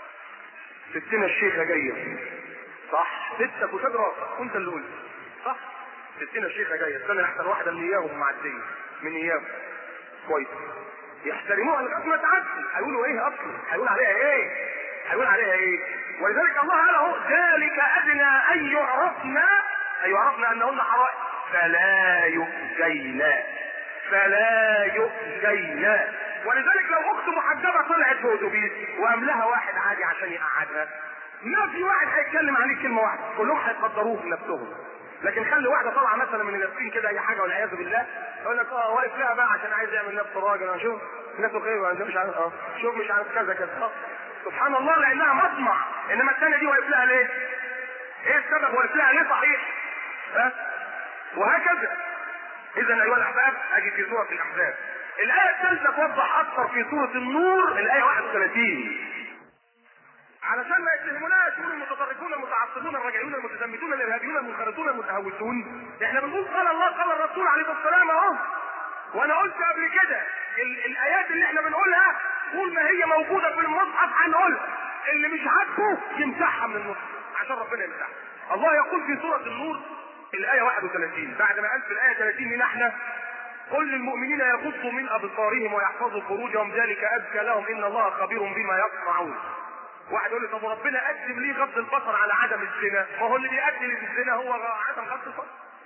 ستنا الشيخة جاية صح ستك وساد راسك وانت اللي قلت صح ستنا الشيخة جاية استنى احسن واحدة من اياهم معدية من اياهم كويس يحترموها لغاية ما تعدي هيقولوا ايه اصلا هيقول عليها ايه هيقول عليها ايه ولذلك الله قال اهو ذلك ادنى ان يعرفنا ان يعرفنا انهن حرائق فلا يؤذينا فلا يؤذينا ولذلك لو اخت محجبه طلعت في اتوبيس وقام لها واحد عادي عشان يقعدها ما في واحد هيتكلم عليه كلمه واحده كلهم هيقدروه في نفسهم لكن خلي واحده طالعه مثلا من النفسين كده اي حاجه والعياذ بالله يقول لك اه واقف لها بقى عشان عايز يعمل نفسه راجل انا شوف نفسه خير مش عارف اه شوف مش عارف كذا كذا اه سبحان الله لانها مطمع انما الثانيه دي واقف لها ليه؟ ايه السبب واقف لها ليه صحيح؟ ها؟ وهكذا اذا ايها الاحباب اجي في سوره الاحزاب الايه الثالثه توضح اكثر في سوره النور الايه 31 علشان ما يتهموناش يقولوا المتطرفون المتعصبون الراجعون المتزمتون الارهابيون المنخرطون المتهوتون احنا بنقول قال الله قال الرسول عليه الصلاه والسلام اهو وانا قلت قبل كده ال- الايات اللي احنا بنقولها طول ما هي موجوده في المصحف هنقولها اللي مش عاجبه يمسحها من المصحف عشان ربنا يمسحها الله يقول في سوره النور الايه 31 بعد ما قال في الايه 30 لنا احنا قل للمؤمنين يغضوا من ابصارهم ويحفظوا فروجهم ذلك ازكى لهم ان الله خبير بما يصنعون واحد يقول لي طب وربنا قدم ليه غض البصر على عدم الزنا؟ ما هو اللي بيقدم الزنا هو عدم غض البصر.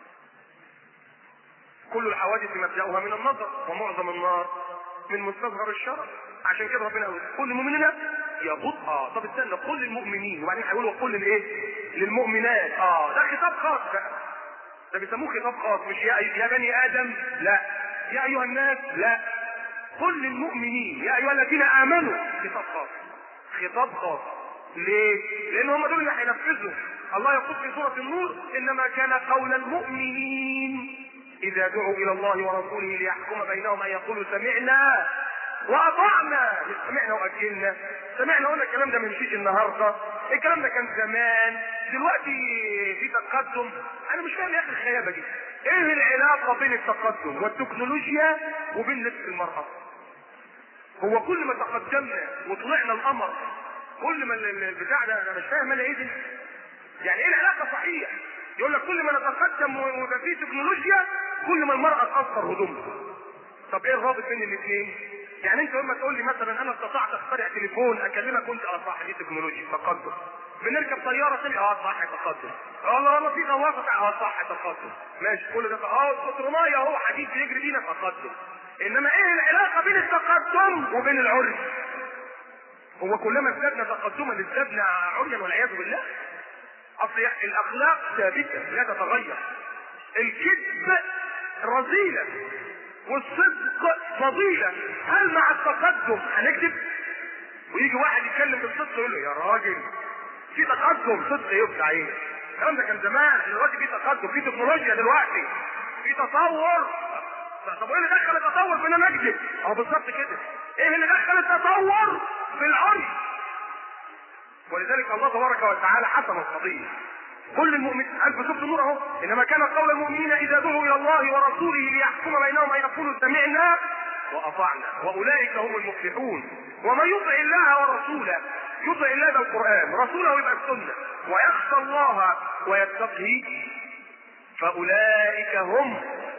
كل الحوادث مبدأها من النظر ومعظم النار من مستصغر الشرع عشان كده ربنا يقول كل المؤمنين يغض اه طب استنى قل للمؤمنين وبعدين هيقولوا قل للايه؟ للمؤمنات اه ده خطاب خاص بقى ده بيسموه خطاب خاص مش يا, يا بني ادم لا يا ايها الناس لا قل للمؤمنين يا ايها الذين امنوا خطاب خاص خطاب خاص ليه؟ لان هم دول اللي هينفذوا الله يقول في سوره النور انما كان قول المؤمنين اذا دعوا الى الله ورسوله ليحكم بينهم ان يقولوا سمعنا واطعنا مش سمعنا واجلنا سمعنا قلنا الكلام ده ما يمشيش النهارده الكلام ده كان زمان دلوقتي في تقدم انا مش فاهم يا اخي الخيابه دي ايه العلاقه بين التقدم والتكنولوجيا وبين لبس المراه هو كل ما تقدمنا وطلعنا القمر كل ما ال- ال- البتاع ده انا مش فاهم انا ايه دي يعني ايه العلاقه صحيح يقول لك كل ما نتقدم و- ويبقى فيه تكنولوجيا كل ما المراه تاثر هدومها طب ايه الرابط بين الاثنين يعني انت لما تقول لي مثلا انا استطعت اخترع تليفون اكلمك وانت اه صح دي تكنولوجيا تقدم بنركب طياره تاني اه صح تقدم والله والله في غواصه اه صح تقدم ماشي كل ده اه اسطرونيه اهو حديد بيجري بينا تقدم انما ايه العلاقه بين التقدم وبين العري هو كلما ازددنا تقدما ازددنا عريا والعياذ بالله اصل الاخلاق ثابته لا تتغير الكذب رذيله والصدق فضيله هل مع التقدم هنكذب ويجي واحد يتكلم بالصدق يقول له يا راجل في تقدم صدق يبدع ايه الكلام ده كان زمان دلوقتي في تقدم في تكنولوجيا دلوقتي في تطور طب ايه اللي دخل التطور في ان انا اكذب؟ اهو بالظبط كده ايه اللي دخل التطور في العري؟ ولذلك الله تبارك وتعالى حسم القضيه كل المؤمن ألف سورة النور أهو إنما كان قول المؤمنين إذا دعوا إلى الله ورسوله ليحكم بينهم أن يقولوا سمعنا وأطعنا وأولئك هم المفلحون ومن يطع الله ورسوله يطع الله ده القرآن رسوله يبقى السنة ويخشى الله ويتقي فأولئك هم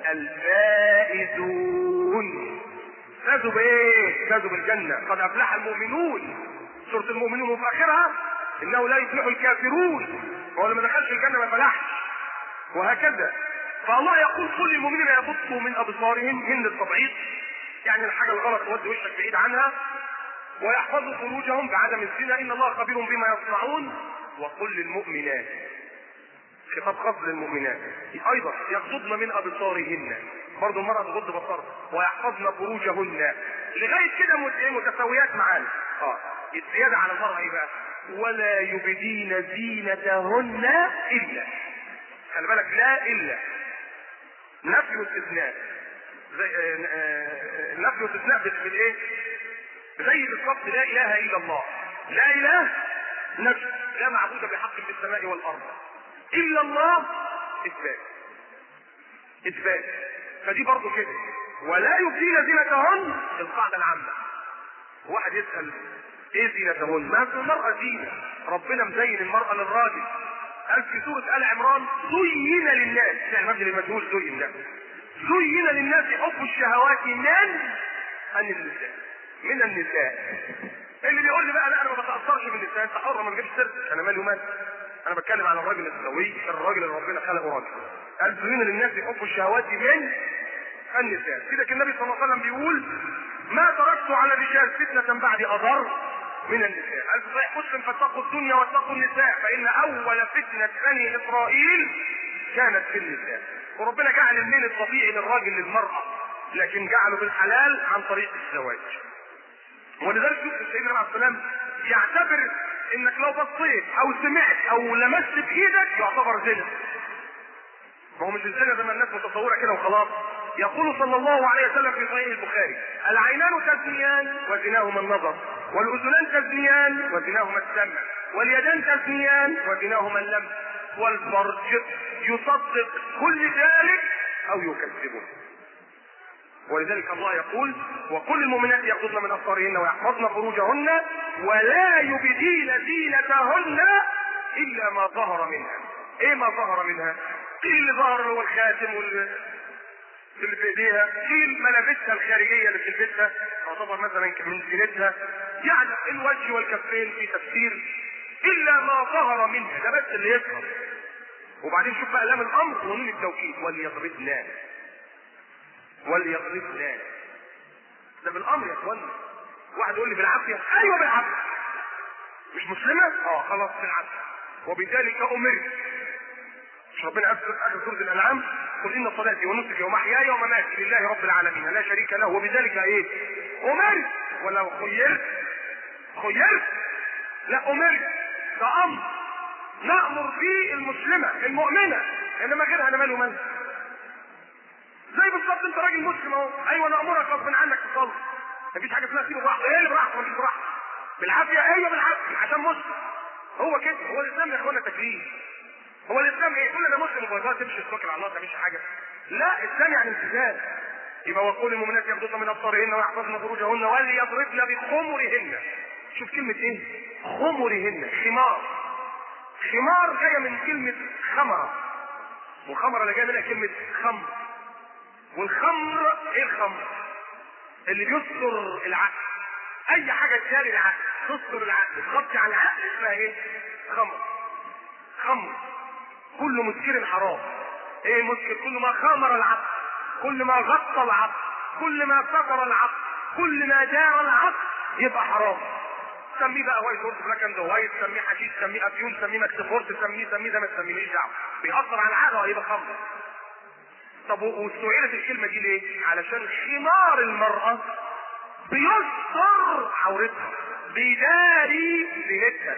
الفائزون فازوا بايه؟ فازوا بالجنة قد أفلح المؤمنون سورة المؤمنون وفي آخرها إنه لا يفلح الكافرون هو اللي ما دخلش الجنة ما فلحش وهكذا فالله يقول كل المؤمنين يغضوا من أبصارهم من التبعيض يعني الحاجه الغلط ودي وشك بعيد عنها ويحفظوا فروجهم بعدم الزنا ان الله خبير بما يصنعون وقل للمؤمنات خطاب خاص للمؤمنات ايضا يغضضن من ابصارهن برضه المرأة تغض بصرها ويحفظن فروجهن لغاية كده مت- إيه متساويات معانا اه الزيادة على المرأة ايه بقى ولا يبدين زينتهن الا خلي بالك لا الا نفي واستثناء زي آه، آه، نفي واستثناء بال- بالايه زي بالظبط لا اله الا الله لا اله نفي لا معبود بحق في السماء والارض الا الله اثبات اثبات فدي برضه كده ولا يبدين زينتهن القاعده العامه واحد يسال ايه زينتهن ما في المراه زينه ربنا مزين المراه للراجل قال في سوره ال عمران زين للناس يعني مبني للمجهول زين ده زين للناس حب الشهوات من عن النساء من النساء اللي بيقول لي بقى لا انا ما بتاثرش بالنساء انت حر ما تجيبش سيرتك انا مالي ومال انا بتكلم على الراجل السوي الراجل اللي ربنا خلقه راجل قال زين للناس حب الشهوات من النساء كده النبي صلى الله عليه وسلم بيقول ما تركت على الرجال فتنة بعد أضر من النساء قال في صحيح مسلم فاتقوا الدنيا واتقوا النساء فإن أول فتنة بني إسرائيل كانت في النساء وربنا جعل الميل الطبيعي للراجل للمرأة لكن جعله بالحلال عن طريق الزواج ولذلك شوف سيدنا عليه السلام يعتبر انك لو بصيت او سمعت او لمست بايدك يعتبر زنا ما هو مش الزنا زي ما الناس متصوره كده وخلاص يقول صلى الله عليه وسلم في صحيح البخاري العينان تزنيان وزناهما النظر والاذنان تزنيان وزناهما السمع واليدان تزنيان وزناهما اللمس والفرج يصدق كل ذلك او يكذبه ولذلك الله يقول وكل المؤمنات يغضضن من ابصارهن ويحفظن فروجهن ولا يبدين زينتهن الا ما ظهر منها ايه ما ظهر منها قيل اللي ظهر هو الخاتم وال اللي في ايديها قيل ملابسها الخارجيه اللي بتلبسها تعتبر مثلا من زينتها يعني الوجه والكفين في تفسير الا ما ظهر منها ده بس اللي يظهر وبعدين شوف بقى لام الامر ونون التوكيد وليضربنا وليضربنا ده بالامر يا اخوانا واحد يقول لي بالعافيه ايوه بالعافيه مش مسلمه اه خلاص بالعافيه وبذلك امرت مش ربنا قال في اخر سوره الانعام قل ان صلاتي ونسكي ومحياي ومماتي لله رب العالمين لا شريك له وبذلك ايه امرت ولو خيرت خيرت لا امرت ده امر نامر فيه المسلمه المؤمنه انما غيرها انا ماله مال زي بالظبط انت راجل مسلم اهو ايوه انا امرك غصب عنك تصلي مفيش حاجه اسمها سيبه براحته ايه اللي براحته مفيش براحته بالعافيه ايوه بالعافيه عشان مسلم هو كده هو الاسلام يا اخوانا تكليف هو الاسلام ايه كل ده مسلم وبرضاه تمشي تتوكل على الله ما تعملش حاجه لا الاسلام يعني التزام يبقى وقول المؤمنات يغضضن من ابصارهن ويحفظن فروجهن وليضربن بخمرهن شوف كلمه ايه خمرهن خمار خمار جايه من كلمه خمره وخمره اللي جايه منها كلمه خمر والخمر ايه الخمر اللي بيستر العقل اي حاجه تجاري العقل تستر العقل تغطي على العقل اسمها ايه خمر خمر كل مسكر حرام ايه المسكر كل ما خمر العقل كل ما غطى العقل كل ما ستر العقل كل ما دار العقل يبقى حرام سميه بقى وايت هورس بلاك اند وايت سميه حشيش سميه افيون سميه مكسفورت سميه سميه ده ما تسمينيش دعوه بيأثر على العقل يبقى خمر طب واستعيرت الكلمة دي ليه؟ علشان خمار المرأة بيستر عورتها بيداري زينتها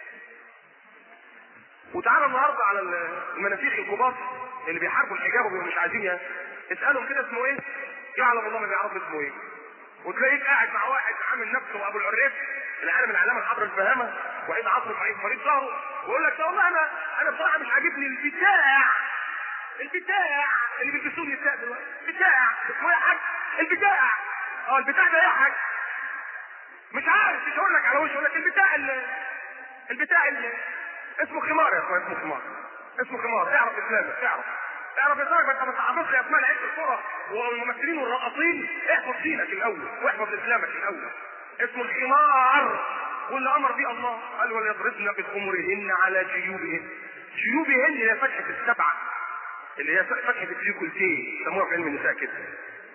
وتعالى النهارده على المنافيخ الكبار اللي بيحاربوا الحجاب ومش عايزين يعني اسالهم كده اسمه ايه؟ يعلم الله ما بيعرف اسمه ايه وتلاقيك قاعد مع واحد عامل نفسه ابو العريف العالم العلامه الحبر الفهامه وعيد عصر ضعيف مريض ظهره ويقول لك والله انا انا بصراحه مش عاجبني البتاع البتاع اللي بيلبسوه النساء دلوقتي بتاع اسمه ايه يا حاج البتاع اه البتاع ده ايه يا حاج مش عارف مش هقول لك على وش اقول لك البتاع اللي البتاع اللي اسمه خمار يا اخوان اسمه خمار اسمه خمار اعرف اسلامك اعرف اعرف يا ما انت ما تعرفش اسماء لعيبه الكوره والممثلين والراقصين احفظ دينك الاول واحفظ اسلامك الاول اسمه الخمار واللي امر به الله قال وليضربن بخمرهن على جيوبهن جيوبهن هي فتحه السبعه اللي هي فتحه الفليكولتين يسموها في علم النساء كده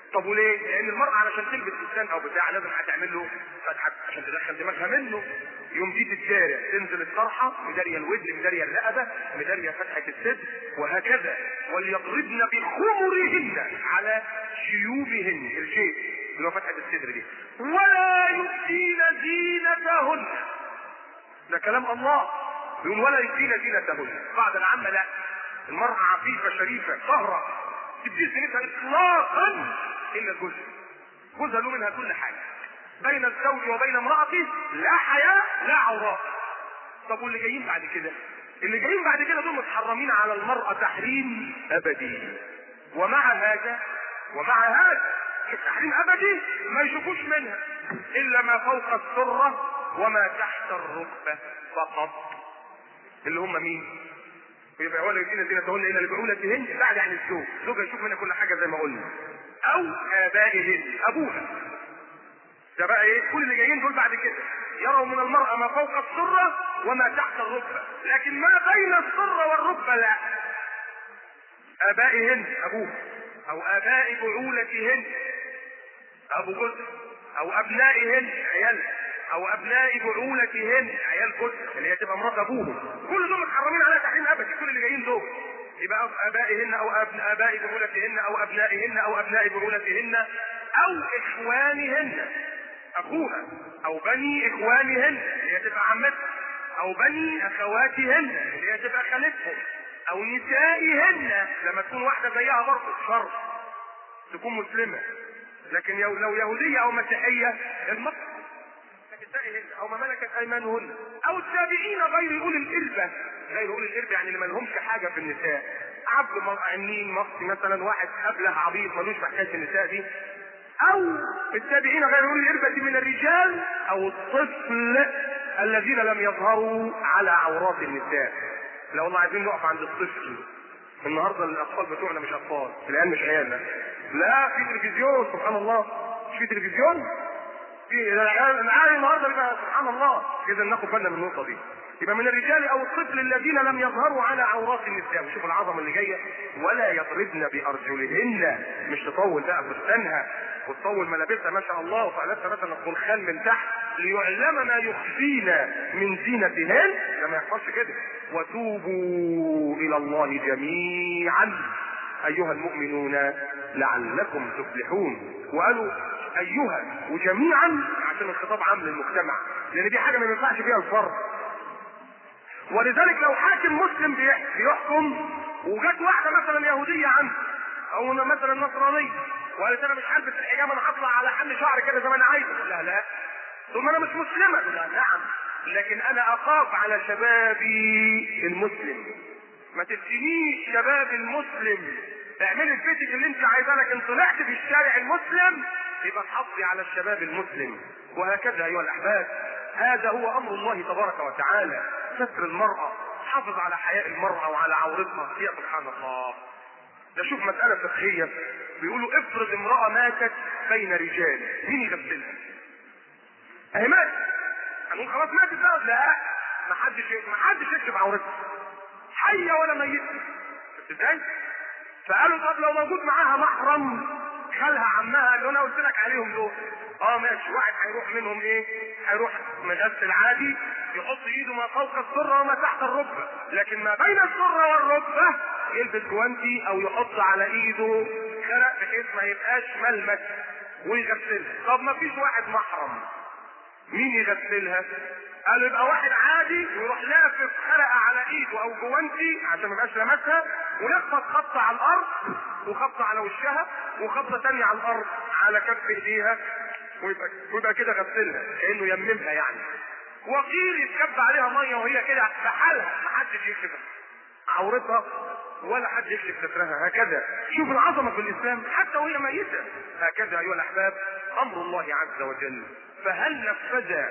طب وليه؟ لان المرأة علشان تلبس فستان او بتاع لازم هتعمل له فتحة عشان تدخل دماغها منه يوم دي تتجارع تنزل الطرحة مدارية الودن مدارية الرقبة مدارية فتحة الصدر وهكذا وليضربن بخمرهن على جيوبهن الجيب اللي هو فتحة الصدر دي ولا يبدين زينتهن ده كلام الله يقول ولا يبدين زينتهن بعد العامة لا المرأة عفيفة شريفة طهرة تبدي زينتها اطلاقا الا الجزء جوزها له منها كل حاجة بين الزوج وبين امرأته لا حياة لا عورات طب واللي جايين بعد كده اللي جايين بعد كده دول متحرمين على المرأة تحريم ابدي ومع هذا ومع هذا التحريم ابدي ما يشوفوش منها الا ما فوق السرة وما تحت الركبة فقط اللي هم مين يبقى ولا يدين زينتهن الا لبعولتهن بعد عن الزوج الزوج يشوف منها كل حاجه زي ما قلنا او ابائهن ابوها ده بقى ايه كل اللي جايين دول بعد كده يروا من المرأة ما فوق السرة وما تحت الركبة لكن ما بين السرة والركبة لا ابائهن ابوها او اباء بعولتهن ابو جزء او ابنائهن عيالها او ابناء بعولتهن عيال جزء اللي هي تبقى مرات ابوهم كل دول متحرمين عليها تحريم ابدي كل اللي جايين دول يبقى ابائهن او ابن اباء بعولتهن او ابنائهن او ابناء بعولتهن او اخوانهن اخوها او بني اخوانهن اللي هي تبقى عمتها او بني اخواتهن اللي هي تبقى خالتهم او نسائهن لما تكون واحده زيها برضه شرط تكون مسلمه لكن لو يهوديه او مسيحيه المرأة نسائهن او ما ملكت ايمانهن او التابعين غير اولي الاربه غير اولي الاربه يعني اللي ما لهمش حاجه في النساء عبد عنين مصري مثلا واحد ابله عبيط ملوش في حكايه النساء دي او التابعين غير اولي الاربه من الرجال او الطفل الذين لم يظهروا على عورات النساء لو والله عايزين نقف عند الطفل النهارده الاطفال بتوعنا مش اطفال الان مش عيالنا لا في تلفزيون سبحان الله مش في تلفزيون في العيال النهارده بيبقى سبحان الله اذا ناخد بالنا من النقطه دي يبقى من الرجال او الطفل الذين لم يظهروا على عورات النساء وشوف العظمه اللي جايه ولا يضربن بارجلهن مش تطول بقى فستانها وتطول ملابسها ما شاء الله وفعلتها مثلا الخلخال من تحت ليعلم ما يخفين من زينتهن لما يحصلش كده وتوبوا الى الله جميعا ايها المؤمنون لعلكم تفلحون وقالوا ايها وجميعا عشان الخطاب عام للمجتمع لان دي حاجه ما ينفعش فيها الفرق ولذلك لو حاكم مسلم بيحكم وجت واحده مثلا يهوديه عنده او مثلا نصرانيه وقالت انا مش هلبس الحجاب انا هطلع على حل شعر كده زي ما انا عايز لا لا ثم انا مش مسلمه لا نعم لكن انا اخاف على شبابي المسلم ما تفتنيش شباب المسلم اعملي في بيتك اللي انت عايزاه لكن طلعت في الشارع المسلم يبقى تحافظي على الشباب المسلم وهكذا ايها الاحباب هذا هو امر الله تبارك وتعالى ستر المرأة حافظ على حياء المرأة وعلى عورتها يا سبحان الله ده شوف مسألة فقهية بيقولوا افرض امرأة ماتت بين رجال مين يغسلها؟ اهي ماتت هنقول خلاص ماتت بقى لا ما حدش ما حدش يكشف عورتها حية ولا ميتة ازاي؟ فقالوا طب لو موجود معاها محرم خالها عمها اللي انا قلت لك عليهم دول اه ماشي واحد هيروح منهم ايه هيروح مغسل عادي يحط ايده ما فوق السره وما تحت الركبه لكن ما بين السره والركبه يلبس جوانتي او يحط على ايده خلق بحيث ما يبقاش ملمس ويغسلها طب ما فيش واحد محرم مين يغسلها قالوا يبقى واحد عادي ويروح لافف خلقه على ايده او جوانتي عشان ما يبقاش لمسها ويخبط خبطه على الارض وخبطه على وشها وخبطه تانية على الارض على كف ايديها ويبقى ويبقى كده غسلها كانه يممها يعني وقيل يتكب عليها ميه وهي كده بحالها ما حدش يكشف عورتها ولا حد يكشف سترها هكذا شوف العظمه في الاسلام حتى وهي ميته هكذا ايها الاحباب امر الله عز وجل فهل نفذ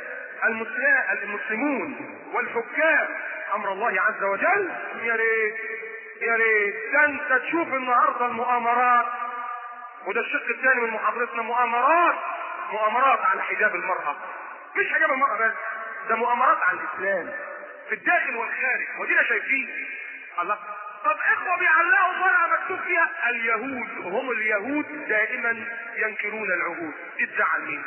المسلمون والحكام امر الله عز وجل يا ريت يا ريت ده انت تشوف النهارده المؤامرات وده الشق الثاني من محاضرتنا مؤامرات مؤامرات على حجاب المرأة مش حجاب المرأة بس ده مؤامرات على الإسلام في الداخل والخارج ودينا شايفين الله طب اخوة بيعلقوا ورقة مكتوب فيها اليهود هم اليهود دائما ينكرون العهود دي تزعل مين؟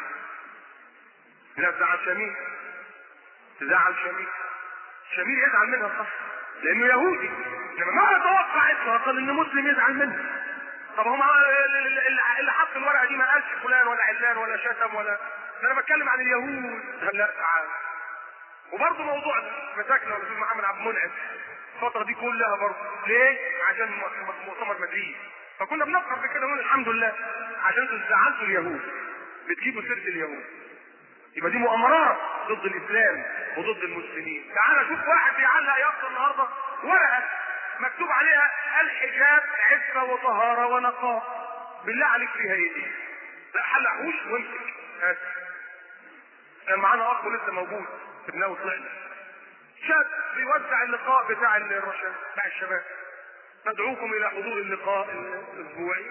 لا تزعل شميل تزعل شميل شميل يزعل منها صح لانه يهودي انما ما اتوقع اطلاقا ان مسلم يزعل منه طب هم اللي حط الورقه دي ما قالش فلان ولا علان ولا شتم ولا انا بتكلم عن اليهود لا تعال وبرضه موضوع مساكن الاستاذ محمد عبد المنعم الفتره دي كلها برضه ليه؟ عشان مؤتمر مدريد فكنا بنفخر بكده نقول الحمد لله عشان انتوا زعلتوا اليهود بتجيبوا سيره اليهود يبقى دي مؤامرات ضد الاسلام وضد المسلمين تعال شوف واحد بيعلق يافطه النهارده ورقه مكتوب عليها الحجاب عفه وطهاره ونقاء بالله عليك فيها ايه دي؟ لا حلقوش وامسك هات كان معانا اخ لسه موجود سبناه وطلعنا شاب بيوزع اللقاء بتاع الرشاد بتاع الشباب ندعوكم الى حضور اللقاء الاسبوعي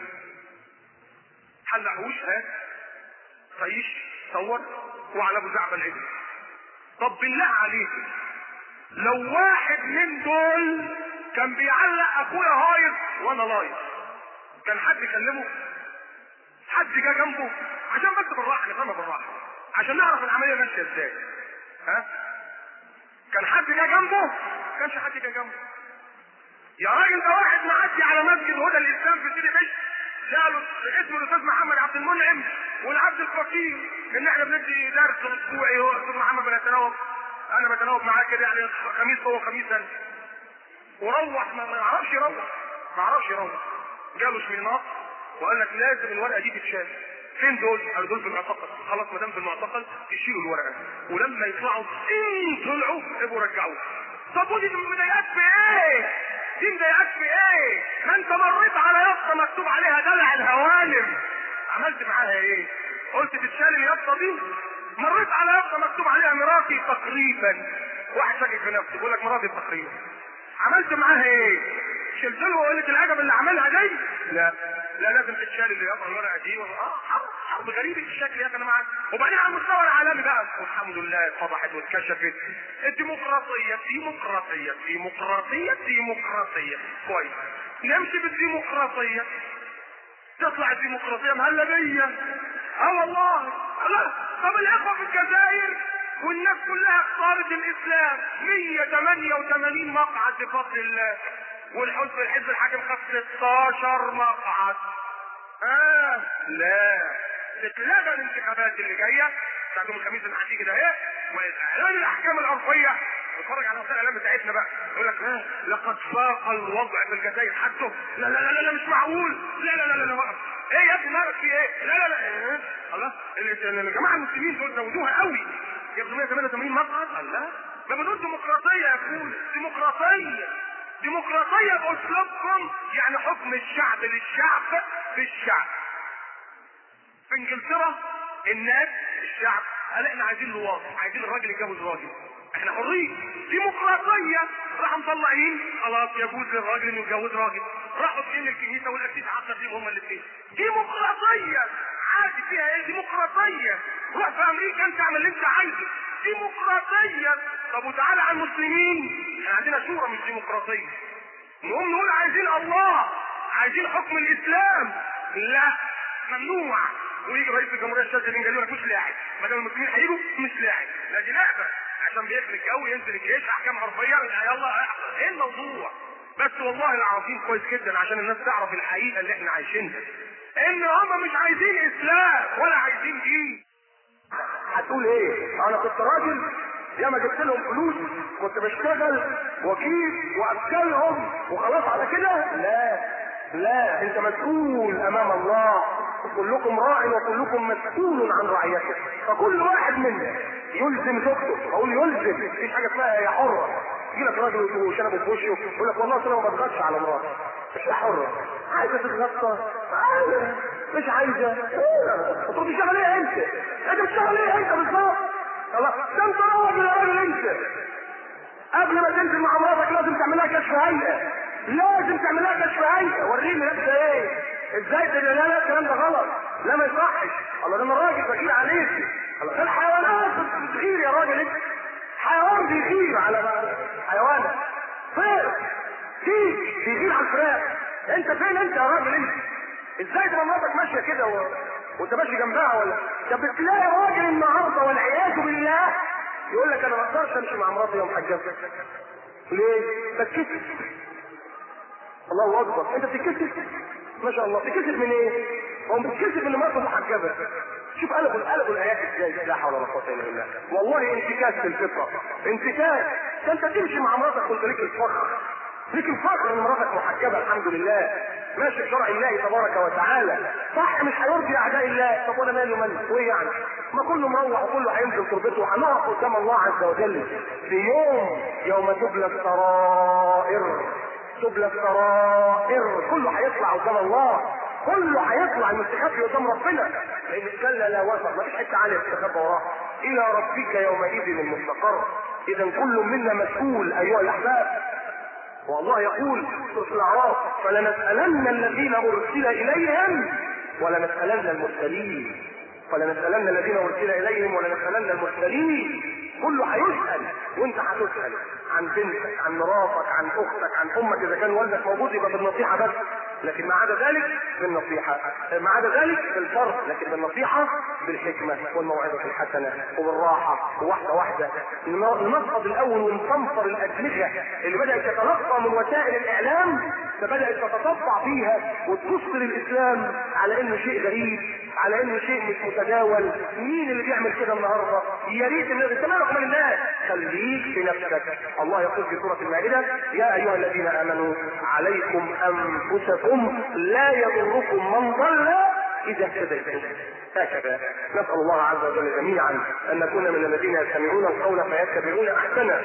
حلقوش هات طيش صور وعلى ابو زعبل العجل طب بالله عليك لو واحد من دول كان بيعلق اخويا هايص وانا لايص كان حد يكلمه حد جه جنبه عشان بس بالراحه نفهمها بالراحه عشان نعرف العمليه ماشيه ازاي ها كان حد جه جنبه كانش حد جه جنبه يا راجل ده واحد معدي على مسجد هدى الاسلام في سيدي بشر قالوا اسم الاستاذ محمد عبد المنعم والعبد الفقير ان احنا بندي درس اسبوعي هو الاستاذ محمد بنتناوب انا بتناوب معاه كده يعني خميس هو خميس انا وروح ما يعرفش يروح ما يعرفش يروح جاله شمينات وقال لك لازم الورقه دي تتشال فين دول؟ قالوا دول في المعتقل خلاص ما دام في المعتقل تشيلوا الورقه ولما يطلعوا ان طلعوا ابقوا رجعوه طب ودي مضايقاك في ايه؟ دي مضايقاك في ايه؟ ما انت مريت على يافطه مكتوب عليها دلع الهوانم عملت معاها ايه؟ قلت تتشال اليافطه دي؟ مريت على يافطه مكتوب عليها مراتي تقريبا واحد شاكك في نفسه يقول لك مراتي تقريبا عملت معاها ايه؟ شلت له وقلت العجب اللي عملها دي؟ لا لا لازم تتشال اللي يابا الورقه دي اه حرب حرب غريبه الشكل يا اخي انا معاك وبعدين على المستوى العالمي بقى والحمد لله اتفضحت واتكشفت الديمقراطيه ديمقراطيه ديمقراطيه ديمقراطيه كويس نمشي بالديمقراطيه تطلع الديمقراطيه مهلبيه اه والله الله طب الاخوه في الجزائر والناس كلها اختارت الاسلام 188 مقعد بفضل الله والحزب الحزب الحاكم خد 16 مقعد اه لا تتلغى الانتخابات اللي جايه بتاعت يوم الخميس اللي هتيجي ده اهي واعلان الاحكام العرفيه اتفرج على وسائل الاعلام بتاعتنا بقى يقول لك اه لقد فاق الوضع في الجزائر حده لا لا لا لا مش معقول لا لا لا لا, لا وقف ايه يا ابني مالك في ايه لا لا لا إيه؟ الله الجماعه المسلمين دول زودوها قوي ياخدوا 188 مقعد الله ما بنقول ديمقراطيه يا اخويا ديمقراطيه ديمقراطية بأسلوبكم يعني حكم الشعب للشعب في الشعب في انجلترا الناس الشعب قال احنا عايزين لواط عايزين الراجل يتجوز راجل احنا حرين ديمقراطية راحوا مطلعين خلاص يجوز للراجل انه يتجوز راجل راحوا اثنين الكنيسة والاسيس عقد فيهم هما الاثنين ديمقراطية عادي فيها ايه ديمقراطية روح في امريكا انت اعمل اللي انت عايزه ديمقراطية طب وتعالى على المسلمين احنا عندنا شورى مش ديمقراطية نقوم نقول عايزين الله عايزين حكم الاسلام لا ممنوع ويجي رئيس الجمهوريه الشاذ بن جليل مش لاعب ما دام المسلمين هيجوا مش لاعب لا دي لعبه عشان بيخرج الجو ينزل الجيش احكام عرفيه يلا ايه الموضوع بس والله العظيم كويس جدا عشان الناس تعرف الحقيقه اللي احنا عايشينها ان هم مش عايزين اسلام ولا عايزين دين هتقول ايه انا كنت راجل ياما جبت لهم فلوس كنت بشتغل وكيل واكلهم وخلاص على كده لا لا انت مسؤول امام الله كلكم راع وكلكم مسؤول عن رعيته فكل واحد منا يلزم زوجته اقول يلزم مفيش حاجه اسمها هي حره يجي لك راجل وشنبه في وشه يقول لك والله انا ما بضغطش على مراتي مش هي حره عايزه تتغطى عايزه مش عايزه طب بتشتغل ايه انت؟ انت بتشتغل ايه انت بالظبط؟ خلاص ده انت راجل يا راجل انت قبل ما تنزل مع مراتك لازم تعمل لها كشف هيئه لازم تعمل لها كشف هيئه وريني لابسه ايه ازاي تقول لا لا الكلام ده غلط لا ما يصحش الله ده انا راجل بغير عليك الله الحيوانات بتغير يا راجل انت حيوان بيغير على حيوانات طير كيف بيغير انت فين انت يا راجل انت ازاي تبقى مراتك ماشيه كده و... وانت ماشي جنبها ولا طب بتلاقي راجل النهارده والعياذ بالله يقول لك انا ما اقدرش امشي مع مراتي يوم حجاز ليه؟ بتكسف الله اكبر انت بتتكسف ما شاء الله بتتكسف من ايه؟ هو بتتكسف ان مراته محجبه شوف قلبوا قلبوا الايات ازاي لا حول ولا قوه الا بالله والله انتكاس في الفطره انتكاس ده انت تمشي مع مراتك وانت ليك الفخر ليك الفخر ان مراتك محجبه الحمد لله ماشي بشرع الله تبارك وتعالى صح مش هيرضي اعداء الله طب وانا مالي ومالي وايه يعني ما كله مروح وكله هينزل تربته وهنقف قدام الله عز وجل في يوم يوم تبلى السرائر تبلى السرائر كله هيطلع قدام الله كله هيطلع المستخبي قدام ربنا لان الكلا لا وزر مفيش حته عاليه تستخبى وراها الى ربك يومئذ المستقر اذا كل منا مسؤول ايها الاحباب والله يقول في الاعراف فلنسالن الذين ارسل اليهم ولنسالن المرسلين فلنسالن الذين ارسل اليهم ولنسالن المرسلين كله هيسال وانت هتسال عن بنتك عن مراتك عن اختك عن امك اذا كان والدك موجود يبقى بالنصيحه بس لكن ما عدا ذلك بالنصيحة ما عدا ذلك بالفرض لكن بالنصيحة بالحكمة والموعظة الحسنة وبالراحة وواحدة واحدة ننفض الأول ونصنفر الأدمغة اللي بدأت تتلقى من وسائل الإعلام فبدأت تتطبع فيها وتبص للإسلام على إنه شيء غريب على إنه شيء مش متداول مين اللي بيعمل كده النهارده يا ريت الناس انت مالك من الناس خليك في نفسك الله يقول في سورة المائدة يا أيها الذين آمنوا عليكم أنفسكم لا يضركم من ضل إذا اهتديتم هكذا نسأل الله عز وجل جميعا أن نكون من الذين يستمعون القول فيتبعون أحسنه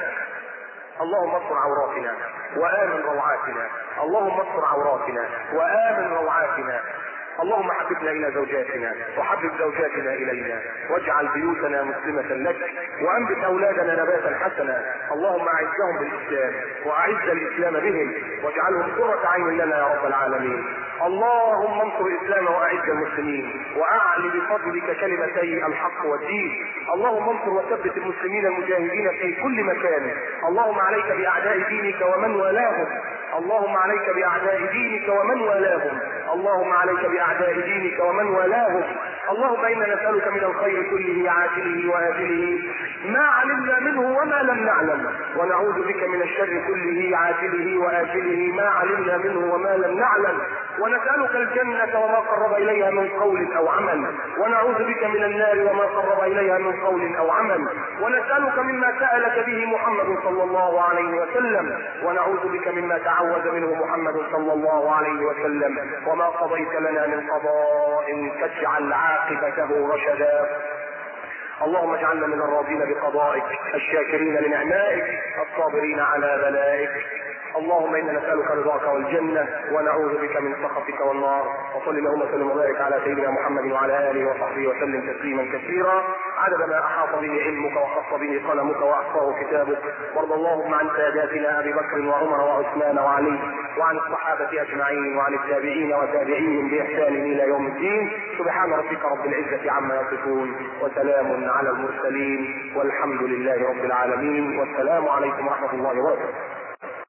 اللهم استر عوراتنا وآمن روعاتنا اللهم استر عوراتنا وآمن روعاتنا اللهم حببنا الى زوجاتنا وحبب زوجاتنا الينا واجعل بيوتنا مسلمة لك وانبت اولادنا نباتا حسنا اللهم اعزهم بالاسلام واعز الاسلام بهم واجعلهم قرة عين لنا يا رب العالمين اللهم انصر الاسلام واعز المسلمين واعل بفضلك كلمتي الحق والدين اللهم انصر وثبت المسلمين المجاهدين في كل مكان اللهم عليك باعداء دينك ومن والاهم اللهم عليك باعداء دينك ومن والاهم اللهم عليك باعداء دينك ومن والاهم اللهم انا نسالك من الخير كله عاجله واجله ما علمنا منه وما لم نعلم ونعوذ بك من الشر كله عاجله واجله ما علمنا منه وما لم نعلم ونسالك الجنه وما قرب اليها من قول او عمل ونعوذ بك من النار وما قرب اليها من قول او عمل ونسالك مما سالك به محمد صلى الله عليه وسلم ونعوذ بك مما تعوذ منه محمد صلى الله عليه وسلم وما قضيت لنا من قضاء فاجعل عاقبته رشدا اللهم اجعلنا من الراضين بقضائك الشاكرين لنعمائك الصابرين على بلائك اللهم انا نسالك رضاك والجنه ونعوذ بك من سخطك والنار وصل اللهم وسلم وبارك على سيدنا محمد وعلى اله وصحبه وسلم تسليما كثيرا عدد ما احاط به علمك وخص به قلمك واحصاه كتابك وارض اللهم عن ساداتنا ابي بكر وعمر وعثمان وعلي وعن الصحابه اجمعين وعن التابعين وتابعيهم باحسان الى يوم الدين سبحان ربك رب العزه عما يصفون وسلام على المرسلين والحمد لله رب العالمين والسلام عليكم ورحمه الله وبركاته